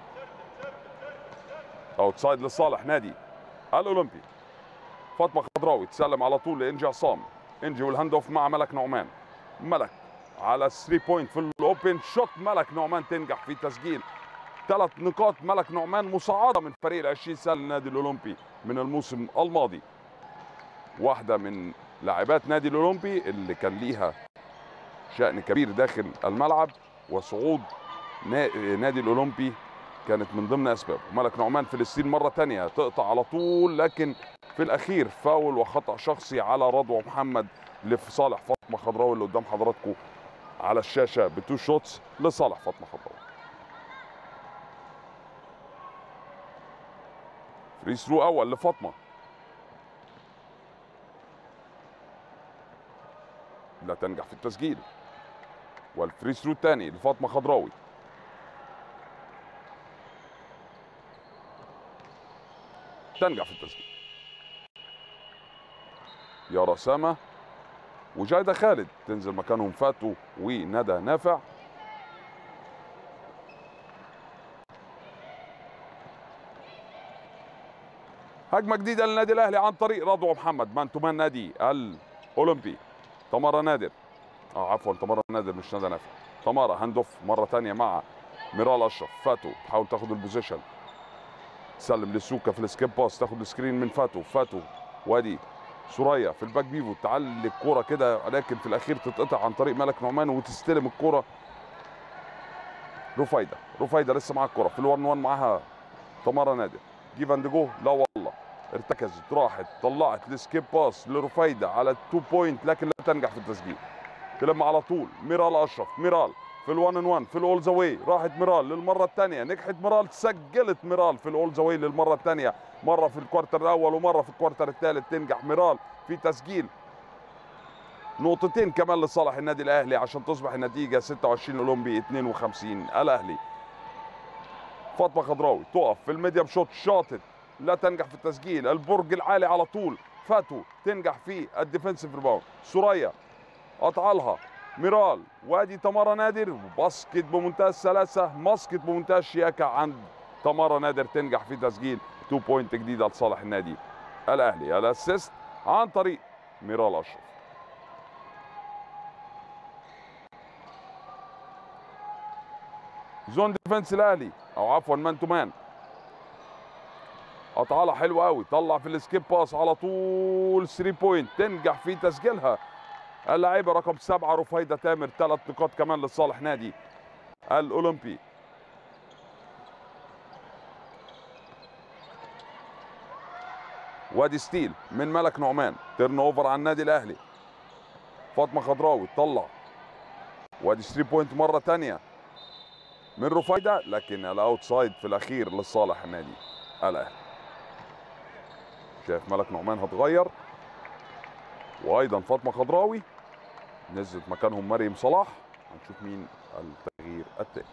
اوتسايد لصالح نادي الاولمبي فاطمه خضراوي تسلم على طول لانجي عصام انجي والهاند اوف مع ملك نعمان ملك على 3 بوينت في الاوبن شوت ملك نعمان تنجح في تسجيل ثلاث نقاط ملك نعمان مصعده من فريق ال 20 سنه للنادي الاولمبي من الموسم الماضي واحده من لاعبات نادي الاولمبي اللي كان ليها شأن كبير داخل الملعب وصعود نادي الاولمبي كانت من ضمن اسبابه ملك نعمان فلسطين مره ثانيه تقطع على طول لكن في الاخير فاول وخطا شخصي على رضوى محمد لصالح فاطمه خضراوي اللي قدام حضراتكم على الشاشه بتو شوتس لصالح فاطمه خضراوي فري ثرو اول لفاطمه لا تنجح في التسجيل والفري ثرو الثاني لفاطمه خضراوي تنجح في التسجيل يا رسامة وجايدة خالد تنزل مكانهم فاتو وندى نافع هجمة جديدة للنادي الأهلي عن طريق رضوى محمد مان تو مان نادي الأولمبي تمارا نادر اه عفوا تمارا نادر مش ندى نافع تمارا هاند اوف مرة ثانية مع ميرال أشرف فاتو تحاول تاخد البوزيشن تسلم لسوكا في السكيب باس تاخد السكرين من فاتو فاتو وادي سوريا في الباك بيفو تعلي الكوره كده لكن في الاخير تتقطع عن طريق ملك نعمان وتستلم الكوره رفايده رفايده لسه معاها الكوره في الوان وان معاها تمارا نادر جيف اند جو لا والله ارتكزت راحت طلعت السكيب باس لرفايده على التو بوينت لكن لا تنجح في التسجيل تلم على طول ميرال اشرف ميرال في الوان ان وان في الاول ذا واي راحت ميرال للمره الثانيه نجحت ميرال سجلت ميرال في الاول ذا واي للمره الثانيه مره في الكوارتر الاول ومره في الكوارتر الثالث تنجح ميرال في تسجيل نقطتين كمان لصالح النادي الاهلي عشان تصبح النتيجه 26 اولمبي 52 الاهلي فاطمه خضراوي تقف في الميديم شوت شاطت لا تنجح في التسجيل البرج العالي على طول فاتو تنجح في الديفنسيف ريباوند سوريا قطع لها ميرال وادي تمارا نادر باسكت بمنتهى السلاسه ماسكت بمنتهى الشياكه عند تمارا نادر تنجح في تسجيل 2 بوينت جديده لصالح النادي الاهلي الاسيست عن طريق ميرال اشرف زون ديفنس الاهلي او عفوا مان تو مان قطعها حلوه قوي طلع في السكيب باس على طول 3 بوينت تنجح في تسجيلها اللاعبه رقم سبعه رفيده تامر ثلاث نقاط كمان لصالح نادي الاولمبي وادي ستيل من ملك نعمان تيرن اوفر على النادي الاهلي فاطمه خضراوي تطلع وادي 3 بوينت مره ثانيه من رفيده لكن الاوتسايد في الاخير لصالح النادي الاهلي شايف ملك نعمان هتغير وايضا فاطمه خضراوي نزلت مكانهم مريم صلاح هنشوف مين التغيير التاني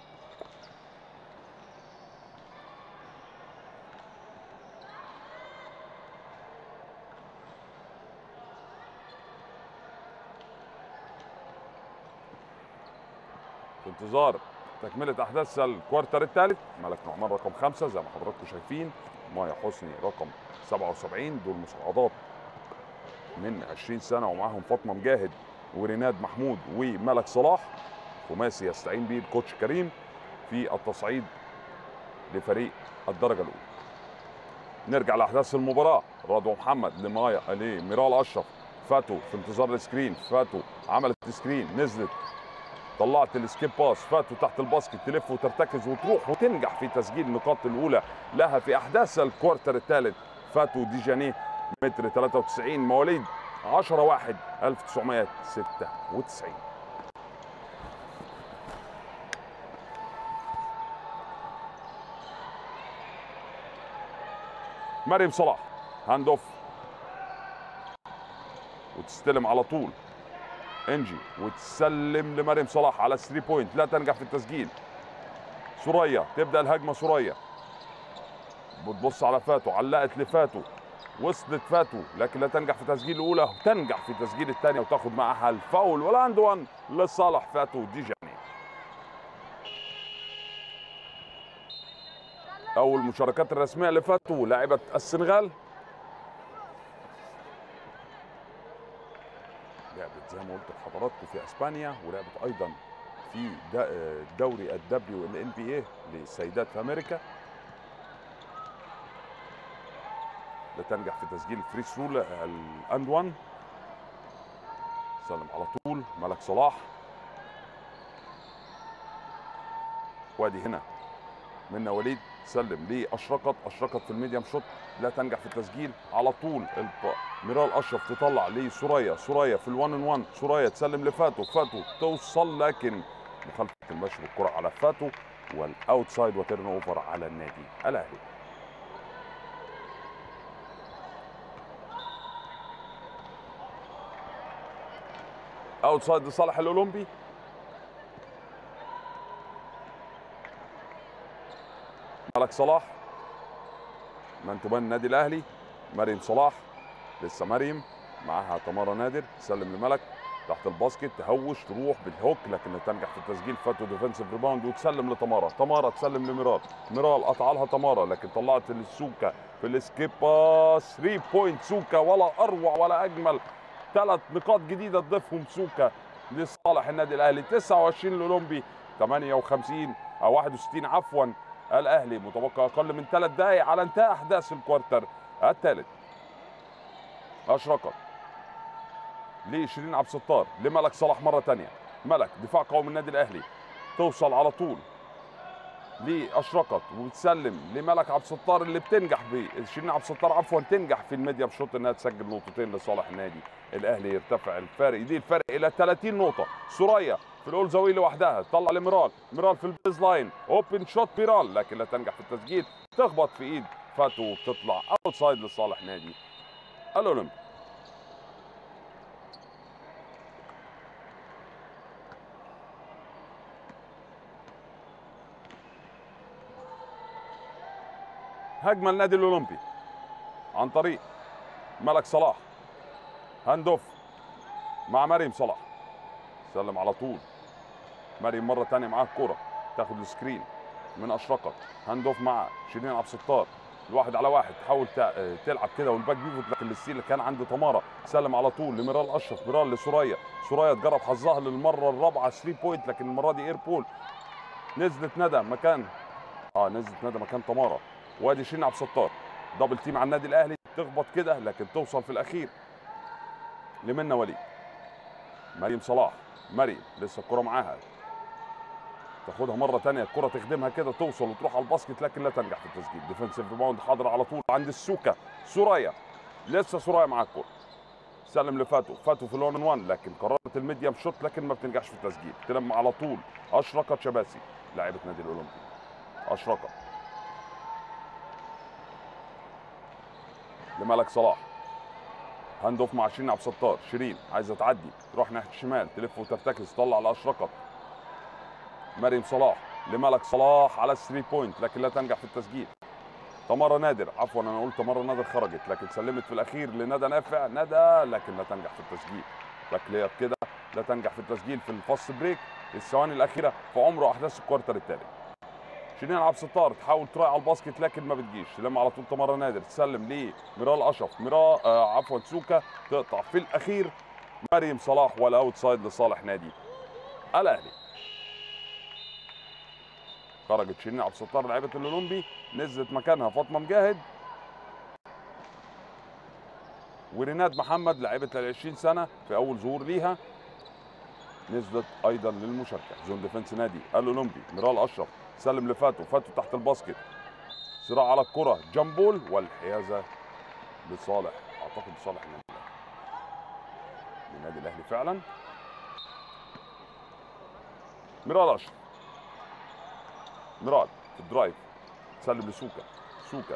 في انتظار تكملة أحداث الكوارتر الثالث ملك نعمان رقم خمسة زي ما حضراتكم شايفين مايا حسني رقم 77 دول مصعدات من 20 سنة ومعاهم فاطمة مجاهد وريناد محمود وملك صلاح خماسي يستعين به الكوتش كريم في التصعيد لفريق الدرجة الأولى نرجع لأحداث المباراة رضوى محمد لمايا لميرال أشرف فاتو في انتظار السكرين فاتو عملت سكرين نزلت طلعت السكيب باس فاتوا تحت الباسكت تلف وترتكز وتروح وتنجح في تسجيل النقاط الاولى لها في احداث الكوارتر الثالث فاتو ديجاني متر 93 مواليد 10 1 1996 مريم صلاح هاند اوف وتستلم على طول انجي وتسلم لمريم صلاح على 3 بوينت لا تنجح في التسجيل سوريا تبدا الهجمه سوريا بتبص على فاتو علقت لفاتو وصلت فاتو لكن لا تنجح في تسجيل الاولى تنجح في تسجيل الثانيه وتاخد معاها الفاول ولا وان لصالح فاتو ديجاني اول مشاركات الرسميه لفاتو لاعبه السنغال لعبت زي ما قلت لحضراتكم في اسبانيا ولعبت ايضا في دا- دوري الدبليو ال بي اي للسيدات في امريكا لتنجح في تسجيل فري ثرو الاند 1 سلم على طول ملك صلاح وادي هنا منا وليد سلم لاشرقت اشرقت في الميديم شوت لا تنجح في التسجيل على طول الب... ميرال اشرف تطلع لسوريا سوريا في الوان ان وان سوريا تسلم لفاتو فاتو توصل لكن مخالفه المشي بالكره على فاتو والاوتسايد وتيرن اوفر على النادي الاهلي اوتسايد لصالح الاولمبي ملك صلاح من تبان النادي الاهلي مريم صلاح لسه مريم معاها تمارا نادر تسلم لملك تحت الباسكت تهوش تروح بالهوك لكن لا تنجح في التسجيل فاتو ديفنسيف ريباوند وتسلم لتمارا تمارا تسلم لميرال ميرال قطع لها تمارا لكن طلعت للسوكا في السكيب باس 3 بوينت سوكا ولا اروع ولا اجمل ثلاث نقاط جديده تضيفهم سوكا لصالح النادي الاهلي 29 الاولمبي 58 او 61 عفوا الاهلي متبقى اقل من ثلاث دقائق على انتهاء احداث الكوارتر الثالث اشرقت لشيرين عبد الستار لملك صلاح مره ثانيه ملك دفاع قوي من النادي الاهلي توصل على طول لاشرقت وبتسلم لملك عبد الستار اللي بتنجح ب شيرين عبد الستار عفوا تنجح في الميديا بشوط انها تسجل نقطتين لصالح النادي الاهلي يرتفع الفارق دي الفرق الى 30 نقطه سوريا في الاول زاويه لوحدها طلع لميرال ميرال في البيز لاين اوبن شوت بيرال لكن لا تنجح في التسجيل تخبط في ايد فاتو وبتطلع اوتسايد لصالح نادي الاولمبي هجمه النادي الاولمبي عن طريق ملك صلاح هاند اوف مع مريم صلاح سلم على طول مريم مره ثانيه معاها الكوره تاخد السكرين من اشرقت هاند اوف مع شيرين عبد الستار الواحد على واحد تحاول تع- تلعب كده والباك بيفوت لكن الستيل اللي كان عند تمارا سلم على طول لميرال اشرف ميرال لسوريا سوريا تجرب حظها للمره الرابعه 3 بوينت لكن المره دي اير بول نزلت ندى مكان اه نزلت ندى مكان تمارا وادي شيرين عبد الستار دبل تيم على النادي الاهلي تخبط كده لكن توصل في الاخير لمنى وليد مريم صلاح مريم لسه الكره معاها تاخدها مره تانية الكره تخدمها كده توصل وتروح على الباسكت لكن لا تنجح في التسجيل ديفنسيف ريباوند حاضر على طول عند السوكه سوريا لسه سوريا مع الكره سلم لفاتو فاتو في الون 1 لكن قررت الميديم شوت لكن ما بتنجحش في التسجيل تلم على طول اشرقت شباسي لاعبه نادي الاولمبي اشرقت لملك صلاح هاند اوف مع شيرين عبد الستار شيرين عايزه تعدي تروح ناحيه الشمال تلف وترتكز تطلع لاشرقت مريم صلاح لملك صلاح على الثري بوينت لكن لا تنجح في التسجيل تمارا نادر عفوا انا قلت تمارا نادر خرجت لكن سلمت في الاخير لندى نافع ندى لكن لا تنجح في التسجيل باك كده لا تنجح في التسجيل في الفاست بريك الثواني الاخيره في عمر احداث الكوارتر الثالث شيرين عبد الستار تحاول تراعي على الباسكت لكن ما بتجيش تلم على طول تمارا نادر تسلم ليه ميرال اشرف ميرا آه عفوا سوكا تقطع في الاخير مريم صلاح والاوت سايد لصالح نادي الاهلي خرجت شيرين عبد الستار لعيبه الاولمبي نزلت مكانها فاطمه مجاهد وريناد محمد لاعبه ال 20 سنه في اول ظهور ليها نزلت ايضا للمشاركه زون ديفنس نادي الاولمبي ميرال اشرف سلم لفاتو فاتو تحت الباسكت صراع على الكره جامبول والحيازه لصالح اعتقد لصالح النادي الاهلي النادي الاهلي فعلا ميرال اشرف ميرال في الدرايف سلم لسوكا سوكا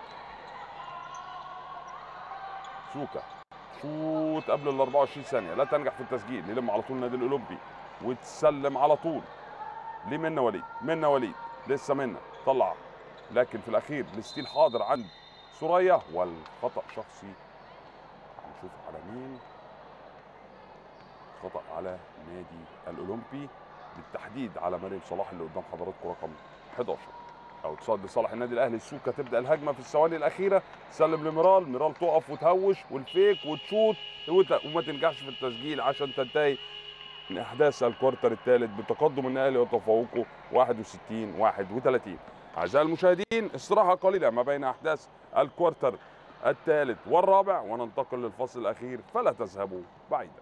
سوكا شوت قبل ال 24 ثانيه لا تنجح في التسجيل يلم على طول النادي الاولمبي وتسلم على طول لمنى وليد منى وليد لسه منى طلع لكن في الاخير الستيل حاضر عند سوريا والخطا شخصي هنشوف على مين خطا على نادي الاولمبي بالتحديد على مريم صلاح اللي قدام حضراتكم رقم 11 او تصد لصالح النادي الاهلي السوكه تبدا الهجمه في الثواني الاخيره تسلم لميرال ميرال تقف وتهوش والفيك وتشوت وما تنجحش في التسجيل عشان تنتهي من احداث الكوارتر الثالث بتقدم الاهلي وتفوقه 61 31 اعزائي المشاهدين استراحه قليله ما بين احداث الكوارتر الثالث والرابع وننتقل للفصل الاخير فلا تذهبوا بعيدا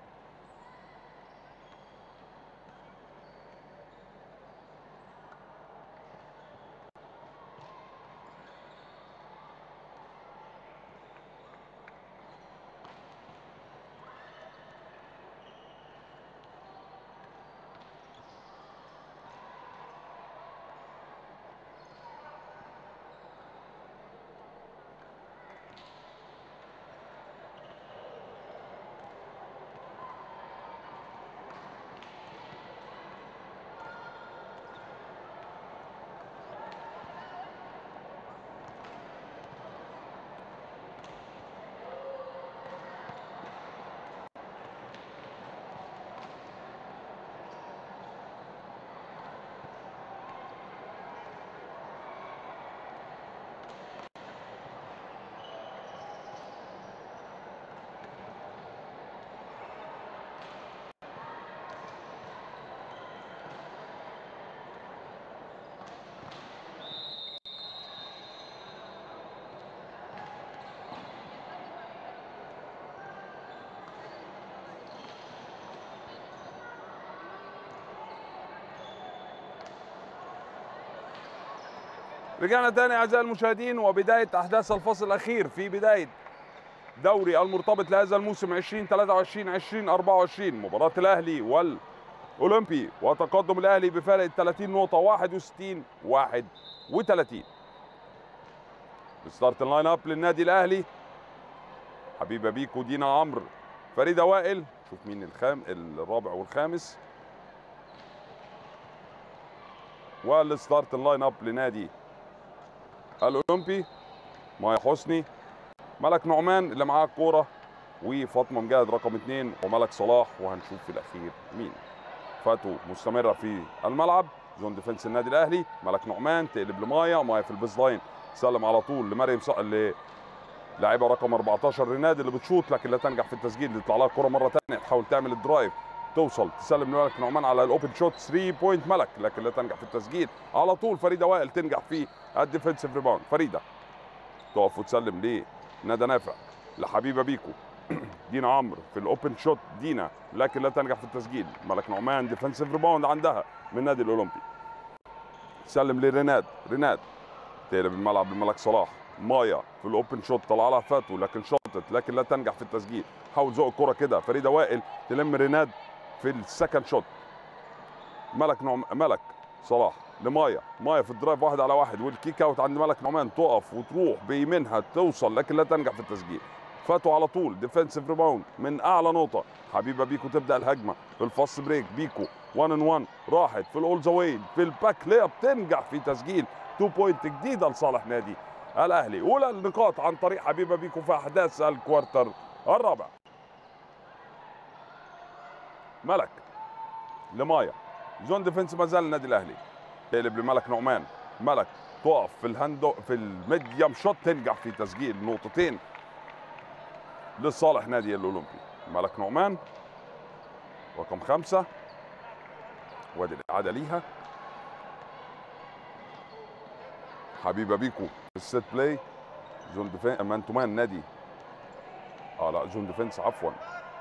رجعنا تاني اعزائي المشاهدين وبدايه احداث الفصل الاخير في بدايه دوري المرتبط لهذا الموسم 2023 2024 مباراه الاهلي والاولمبي وتقدم الاهلي بفارق 30 نقطه 61 31 ستارت اللاين اب للنادي الاهلي حبيبه بيكو دينا عمرو فريده وائل شوف مين الخام الرابع والخامس والستارت اللاين اب لنادي الاولمبي مايا حسني ملك نعمان اللي معاه الكوره وفاطمه مجاهد رقم اثنين وملك صلاح وهنشوف في الاخير مين فاتو مستمره في الملعب زون ديفنس النادي الاهلي ملك نعمان تقلب لمايا مايا في البيز لاين سلم على طول لمريم ص... ل لاعبه رقم 14 ريناد اللي بتشوط لكن لا تنجح في التسجيل تطلع لها الكوره مره ثانيه تحاول تعمل الدرايف توصل تسلم لملك نعمان على الاوبن شوت 3 بوينت ملك لكن لا تنجح في التسجيل على طول فريده وائل تنجح في الديفنسيف ريباوند فريده تقف وتسلم ليه ندى نافع لحبيبه بيكو دينا عمرو في الاوبن شوت دينا لكن لا تنجح في التسجيل ملك نعمان ديفنسيف ريباوند عندها من النادي الاولمبي سلم لريناد ريناد تقلب الملعب لملك صلاح مايا في الاوبن شوت طلع لها فاتو لكن شاطت لكن لا تنجح في التسجيل حاول زق الكره كده فريده وائل تلم ريناد في السكند شوت ملك نعم ملك صلاح لمايا مايا في الدرايف واحد على واحد والكيك اوت عند ملك نعمان تقف وتروح بيمينها توصل لكن لا تنجح في التسجيل فاتوا على طول ديفensive ريباوند من اعلى نقطه حبيبه بيكو تبدا الهجمه في الفاست بريك بيكو 1 ان 1 راحت في الاول ذا واي في الباك ليب تنجح في تسجيل 2 بوينت جديده لصالح نادي الاهلي اولى النقاط عن طريق حبيبه بيكو في احداث الكوارتر الرابع ملك لمايا زون ديفنس ما زال النادي الاهلي تقلب لملك نعمان ملك تقف في الهاند في الميديم شوت تنجح في تسجيل نقطتين لصالح نادي الاولمبي ملك نعمان رقم خمسة وادي الإعادة ليها حبيبة بيكو في السيت بلاي زون ديفين مان تو مان نادي اه لا زون ديفنس عفوا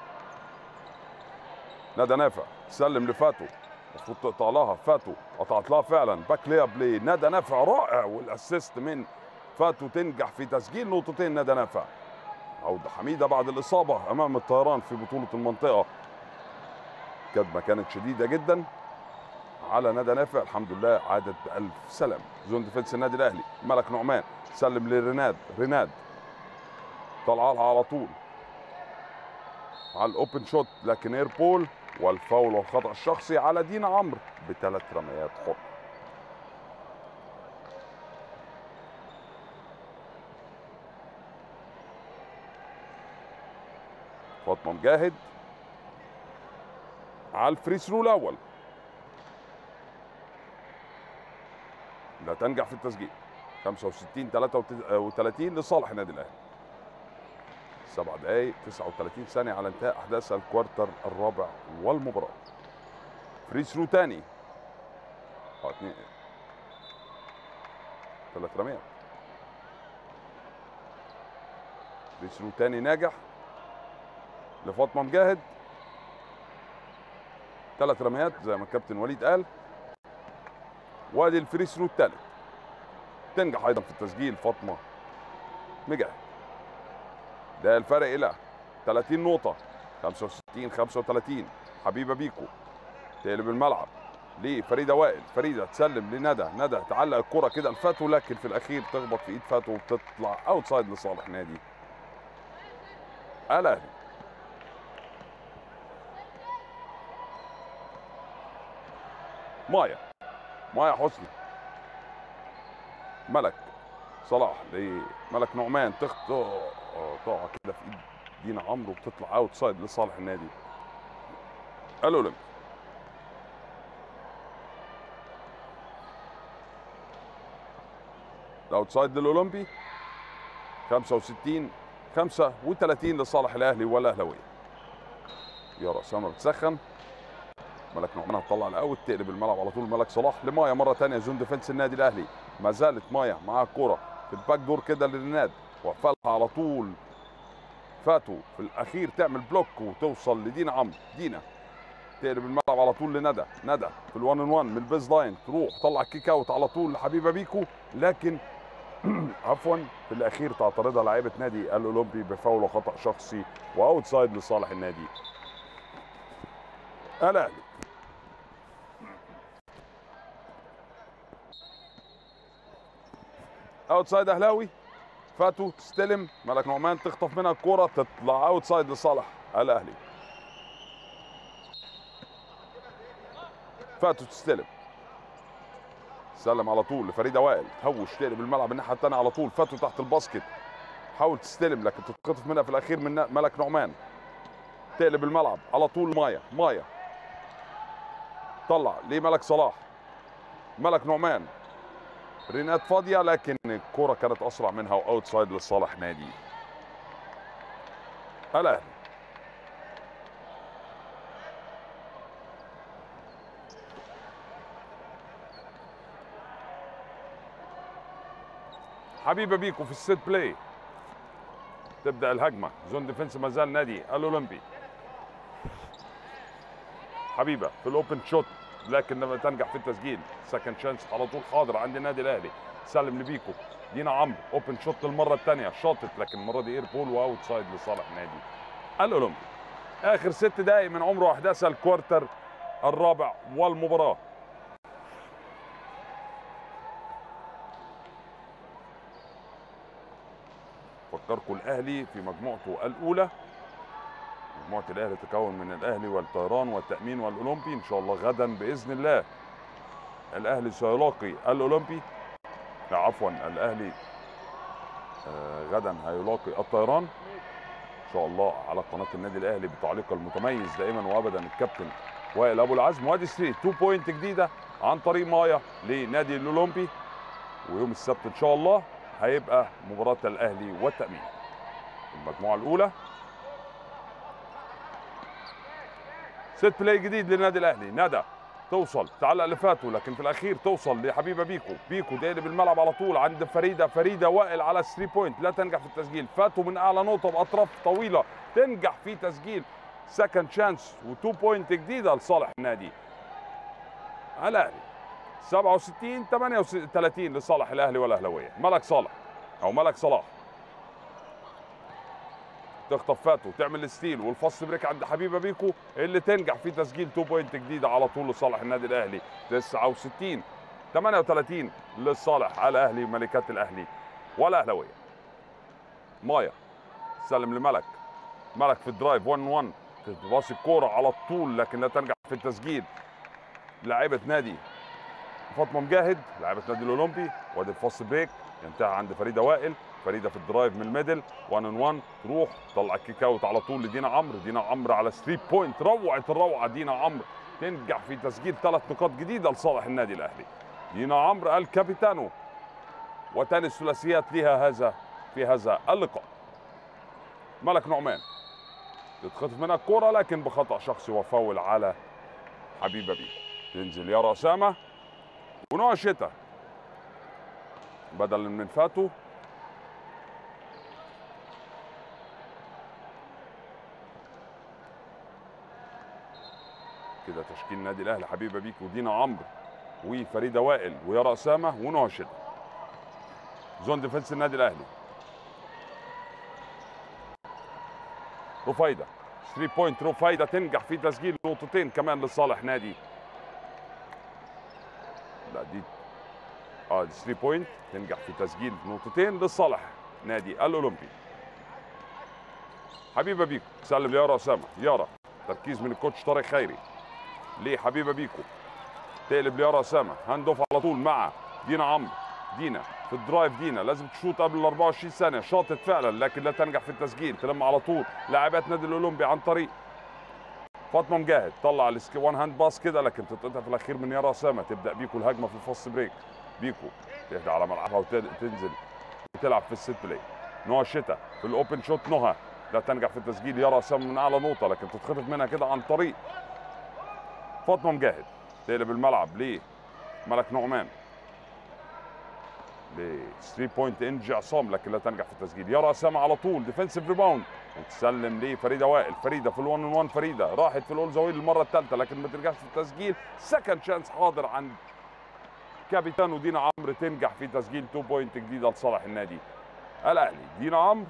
ندى نافع سلم لفاتو المفروض تقطع لها فاتو قطعت لها فعلا باك لياب لندى نافع رائع والاسيست من فاتو تنجح في تسجيل نقطتين ندى نافع عودة حميدة بعد الإصابة أمام الطيران في بطولة المنطقة كدمة كانت شديدة جدا على ندى نافع الحمد لله عادت بألف سلام زون ديفنس النادي الأهلي ملك نعمان سلم لريناد ريناد طلع لها على طول على الأوبن شوت لكن اير بول والفاول والخطأ الشخصي على دينا عمرو بثلاث رميات حر فاطمه مجاهد على الفري ثرو الاول لا تنجح في التسجيل 65 33 لصالح النادي الاهلي سبع دقائق 39 ثانيه على انتهاء احداث الكوارتر الرابع والمباراه فري ثرو تاني اه اتنين ثلاث رميات فري ثرو تاني ناجح لفاطمه مجاهد ثلاث رميات زي ما الكابتن وليد قال وادي الفري ثرو الثالث تنجح ايضا في التسجيل فاطمه مجاهد ده الفرق الى 30 نقطه 65 35 حبيبه بيكو تقلب الملعب لفريده وائل فريده تسلم لندى ندى تعلق الكره كده لفاتو لكن في الاخير تخبط في ايد فاتو وتطلع اوتسايد لصالح نادي الاهلي مايا مايا حسني ملك صلاح لملك نعمان تخط تقع كده في ايد دينا عمرو وبتطلع اوت سايد لصالح النادي الاولمبي الاوت سايد للاولمبي 65 35 لصالح الاهلي والاهلاويه يا اسامه بتسخن ملك نعمان هتطلع الاوت تقلب الملعب على طول ملك صلاح لمايا مره ثانيه زون ديفنس النادي الاهلي ما زالت مايا معاها الكوره في الباك دور كده للناد وقفلها على طول فاتو في الاخير تعمل بلوك وتوصل لدينا عمرو دينا تقلب الملعب على طول لندى ندى في الوان ان وان من البيز لاين تروح تطلع كيك اوت على طول لحبيبه بيكو لكن عفوا في الاخير تعترضها لعيبه نادي الاولمبي بفاول وخطا شخصي واوت سايد لصالح النادي الاهلي اوت سايد اهلاوي فاتو تستلم ملك نعمان تخطف منها الكوره تطلع اوت سايد لصالح الاهلي فاتو تستلم سلم على طول لفريده وائل تهوش تقلب الملعب الناحيه الثانيه على طول فاتو تحت الباسكت حاول تستلم لكن تتخطف منها في الاخير من ملك نعمان تقلب الملعب على طول مايا مايا طلع لملك صلاح ملك نعمان رينات فاضيه لكن الكره كانت اسرع منها واوت سايد لصالح نادي الاهلي حبيبه بيكو في السيت بلاي تبدا الهجمه زون ديفنس ما زال نادي الاولمبي حبيبه في الاوبن شوت لكن لما تنجح في التسجيل سكند شانس على طول حاضر عند النادي الاهلي سلم لبيكو دينا عمرو اوبن شوت للمره الثانيه شاطت لكن المره دي اير بول واوت سايد لصالح نادي الاولمبي اخر ست دقائق من عمره احداث الكوارتر الرابع والمباراه فكركم الاهلي في مجموعته الاولى مجموعه الاهلي تتكون من الاهلي والطيران والتامين والاولمبي ان شاء الله غدا باذن الله الاهلي سيلاقي الاولمبي لا عفوا الاهلي آه غدا هيلاقي الطيران ان شاء الله على قناه النادي الاهلي بتعليق المتميز دائما وابدا الكابتن وائل ابو العزم وادي 3 2 بوينت جديده عن طريق مايا لنادي الاولمبي ويوم السبت ان شاء الله هيبقى مباراه الاهلي والتامين المجموعه الاولى ست بلاي جديد للنادي الاهلي ندى توصل تعلق لفاتو لكن في الاخير توصل لحبيبه بيكو بيكو داير بالملعب على طول عند فريده فريده وائل على 3 بوينت لا تنجح في التسجيل فاتو من اعلى نقطه باطراف طويله تنجح في تسجيل سكند شانس و2 بوينت جديده لصالح النادي الاهلي 67 38 لصالح الاهلي والاهلاويه ملك صالح او ملك صلاح تخطف فاتو تعمل الستيل والفص بريك عند حبيبه بيكو اللي تنجح في تسجيل 2 بوينت جديده على طول لصالح النادي الاهلي 69 38 لصالح الاهلي ملكات الاهلي والاهلاويه مايا سلم لملك ملك في الدرايف 1 1 تباصي الكوره على طول لكن لا تنجح في التسجيل لاعيبه نادي فاطمه مجاهد لاعيبه نادي الاولمبي وادي الفاست بريك ينتهي عند فريده وائل فريده في الدرايف من الميدل 1 ان 1 تروح طلع الكيك اوت على طول لدينا عمرو دينا عمرو على 3 بوينت روعه الروعه دينا عمرو تنجح في تسجيل ثلاث نقاط جديده لصالح النادي الاهلي دينا عمرو الكابيتانو وثاني الثلاثيات لها هذا في هذا اللقاء ملك نعمان تتخطف منها الكرة لكن بخطأ شخصي وفاول على حبيبة بيكو تنزل يارا أسامة ونوع شتا بدل من فاتو كده تشكيل النادي الاهلي حبيبه بيك ودينا عمرو وفريده وائل ويارا اسامه ونوع شتا زون ديفنس النادي الاهلي رفايده 3 بوينت رفايده تنجح في تسجيل نقطتين كمان لصالح نادي لا دي اه دي 3 بوينت تنجح في تسجيل نقطتين لصالح نادي الاولمبي حبيبه بيكو سلم ليارا اسامه يارا تركيز من الكوتش طارق خيري لحبيبه بيكو تقلب ليارا اسامه هاند اوف على طول مع دينا عمرو دينا في الدرايف دينا لازم تشوط قبل ال 24 ثانيه شاطت فعلا لكن لا تنجح في التسجيل تلم على طول لاعبات نادي الاولمبي عن طريق فاطمه مجاهد طلع السكي وان هاند باس كده لكن تتقطع في الاخير من يارا اسامه تبدا بيكو الهجمه في الفاست بريك بيكو تهدى على ملعبها وتنزل وتلعب في الست بلاي نهى الشتاء في الاوبن شوت نهى لا تنجح في التسجيل يارا اسامه من اعلى نقطه لكن تتخطف منها كده عن طريق فاطمه مجاهد تقلب الملعب ليه ملك نعمان ل 3 بوينت انجي عصام لكن لا تنجح في التسجيل يارا اسامه على طول ديفensive ريباوند وتسلم لفريده وائل فريده في ال1 ان 1 فريده راحت في الاول زويل المره الثالثه لكن ما ترجعش في التسجيل سكند شانس حاضر عند كابيتان ودينا عمرو تنجح في تسجيل 2 بوينت جديده لصالح النادي الاهلي دينا عمرو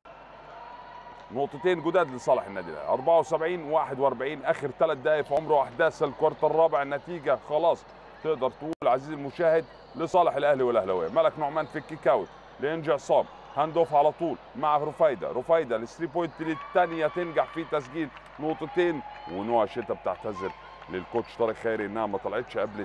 نقطتين جداد لصالح النادي الاهلي 74 41 اخر ثلاث دقائق في عمره احداث الكوارتر الرابع النتيجه خلاص تقدر تقول عزيزي المشاهد لصالح الاهلي والاهلاويه ملك نعمان في الكيك اوت لانجي عصام هاند اوف على طول مع رفايده رفايده الثري بوينت الثانيه تنجح في تسجيل نقطتين ونوع شتا بتعتذر للكوتش طارق خيري انها ما طلعتش قبل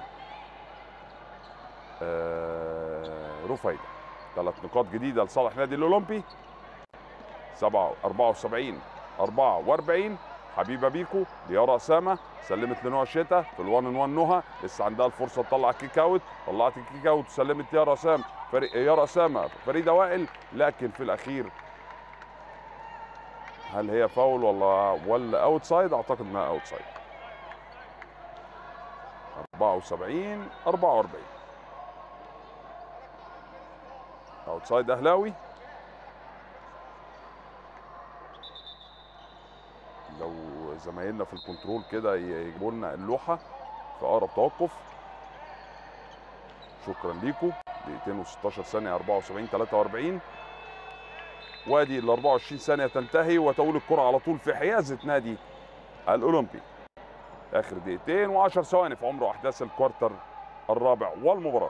آه رفايده ثلاث نقاط جديده لصالح نادي الاولمبي 7 74 44 حبيبه بيكو ليارا اسامه سلمت لنوع شتا في ال1 ان 1 نهى لسه عندها الفرصه تطلع كيك اوت طلعت الكيك اوت وسلمت يارا اسامه فريق يارا اسامه فريده وائل لكن في الاخير هل هي فاول ولا ولا اوت سايد اعتقد انها اوت سايد 74 44 اوتسايد اهلاوي لو زمايلنا في الكنترول كده يجيبوا لنا اللوحه في اقرب توقف شكرا ليكم دقيقتين و16 ثانيه 74 43 وادي ال 24 ثانيه تنتهي وتؤول الكره على طول في حيازه نادي الاولمبي اخر دقيقتين و10 ثواني في عمر احداث الكوارتر الرابع والمباراه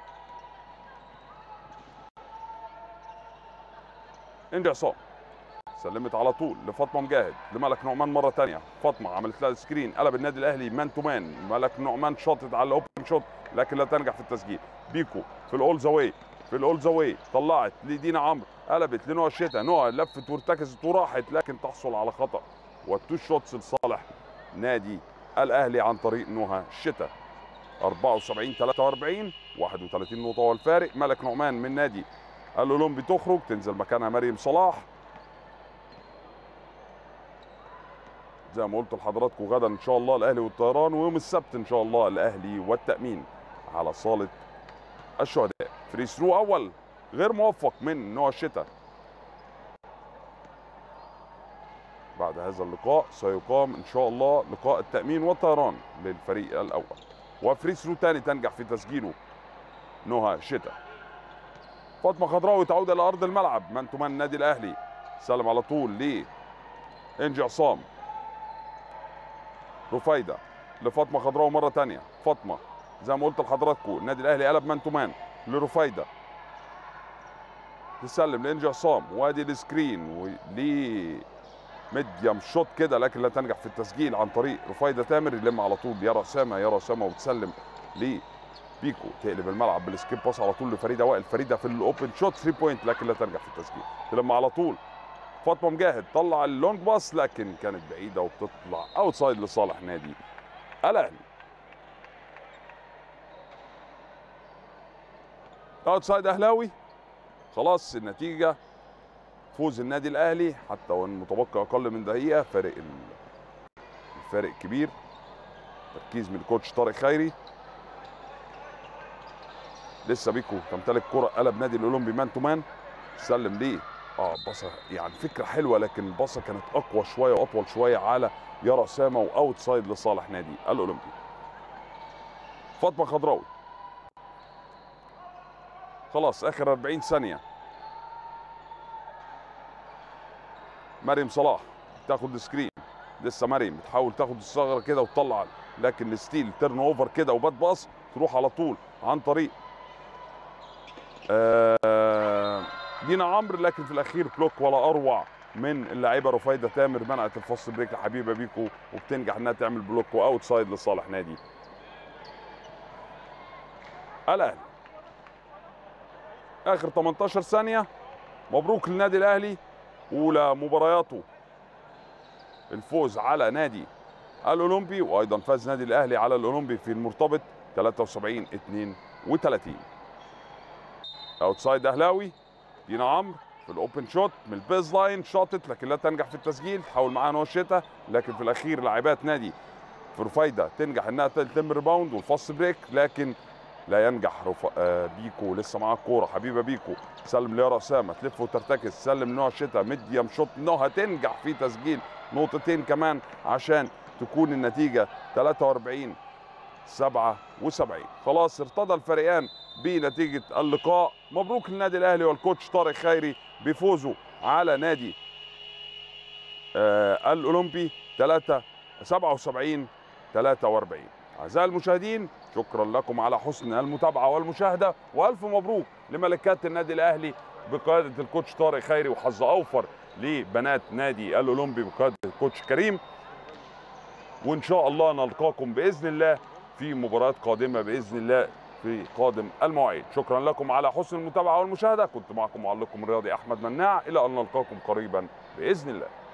انجي عصام سلمت على طول لفاطمه مجاهد لملك نعمان مره ثانيه فاطمه عملت لها سكرين قلب النادي الاهلي مان تو مان ملك نعمان شاطت على الاوبن شوت لكن لا تنجح في التسجيل بيكو في الاول زاوي في الاول زاوي طلعت لدينا عمرو قلبت لنوع الشتاء نوع لفت وارتكزت وراحت لكن تحصل على خطا والتو شوتس لصالح نادي الاهلي عن طريق نوها الشتاء 74 43 31 نقطه هو الفارق ملك نعمان من نادي الاولمبي تخرج تنزل مكانها مريم صلاح زي ما قلت لحضراتكم غدا ان شاء الله الاهلي والطيران ويوم السبت ان شاء الله الاهلي والتامين على صاله الشهداء فري ثرو اول غير موفق من نوع الشتاء بعد هذا اللقاء سيقام ان شاء الله لقاء التامين والطيران للفريق الاول وفري ثرو ثاني تنجح في تسجيله نهى شتاء فاطمه خضراوي تعود الى ارض الملعب من تمان النادي الاهلي سلم على طول ل انجي عصام رفايده لفاطمه خضراوي مره ثانيه فاطمه زي ما قلت لحضراتكم النادي الاهلي قلب مان تو مان لرفايده تسلم لانجي عصام وادي السكرين وليه ميديم شوت كده لكن لا تنجح في التسجيل عن طريق رفايده تامر يلم على طول يرى اسامه يرى اسامه وتسلم لبيكو تقلب الملعب بالسكيب باس على طول لفريده وائل فريده في الاوبن شوت 3 بوينت لكن لا تنجح في التسجيل تلم على طول فاطمه مجاهد طلع اللونج باس لكن كانت بعيده وبتطلع اوتسايد لصالح نادي الاهلي اوتسايد اهلاوي خلاص النتيجه فوز النادي الاهلي حتى وان متبقى اقل من دقيقه فارق الفارق كبير تركيز من الكوتش طارق خيري لسه بيكو تمتلك كره قلب نادي الاولمبي مان تو مان سلم ليه اه باصه يعني فكره حلوه لكن الباصه كانت اقوى شويه واطول شويه على يارا اسامه واوت سايد لصالح نادي الاولمبي فاطمه خضراوي خلاص اخر 40 ثانيه مريم صلاح تاخد سكرين لسه مريم بتحاول تاخد الثغره كده وتطلع لكن الستيل تيرن اوفر كده وبات باص تروح على طول عن طريق آه دينا عمرو لكن في الاخير بلوك ولا اروع من اللاعبه رفايده تامر منعت الفاست بريك لحبيبه بيكو وبتنجح انها تعمل بلوك واوت سايد لصالح نادي الاهلي اخر 18 ثانيه مبروك للنادي الاهلي اولى مبارياته الفوز على نادي الاولمبي وايضا فاز نادي الاهلي على الاولمبي في المرتبط 73 32 اوتسايد اهلاوي دينا عمرو في الاوبن شوت من البيز لاين شاطت لكن لا تنجح في التسجيل حاول معاها نوع الشتاء لكن في الاخير لاعبات نادي فرفايده تنجح انها تتم ريباوند والفاست بريك لكن لا ينجح رف... آه بيكو لسه معاه الكوره حبيبه بيكو سلم ليارا اسامه تلف وترتكز سلم نوع الشتاء ميديم شوت نوها تنجح في تسجيل نقطتين كمان عشان تكون النتيجه 43 77 خلاص ارتضى الفريقان بنتيجه اللقاء مبروك للنادي الاهلي والكوتش طارق خيري بفوزه على نادي آه الاولمبي 3 77 43 اعزائي المشاهدين شكرا لكم على حسن المتابعه والمشاهده والف مبروك لملكات النادي الاهلي بقياده الكوتش طارق خيري وحظ اوفر لبنات نادي الاولمبي بقياده الكوتش كريم وان شاء الله نلقاكم باذن الله في مباريات قادمه باذن الله في قادم المواعيد شكرا لكم على حسن المتابعه والمشاهده كنت معكم معلقكم الرياضي احمد مناع الى ان نلقاكم قريبا باذن الله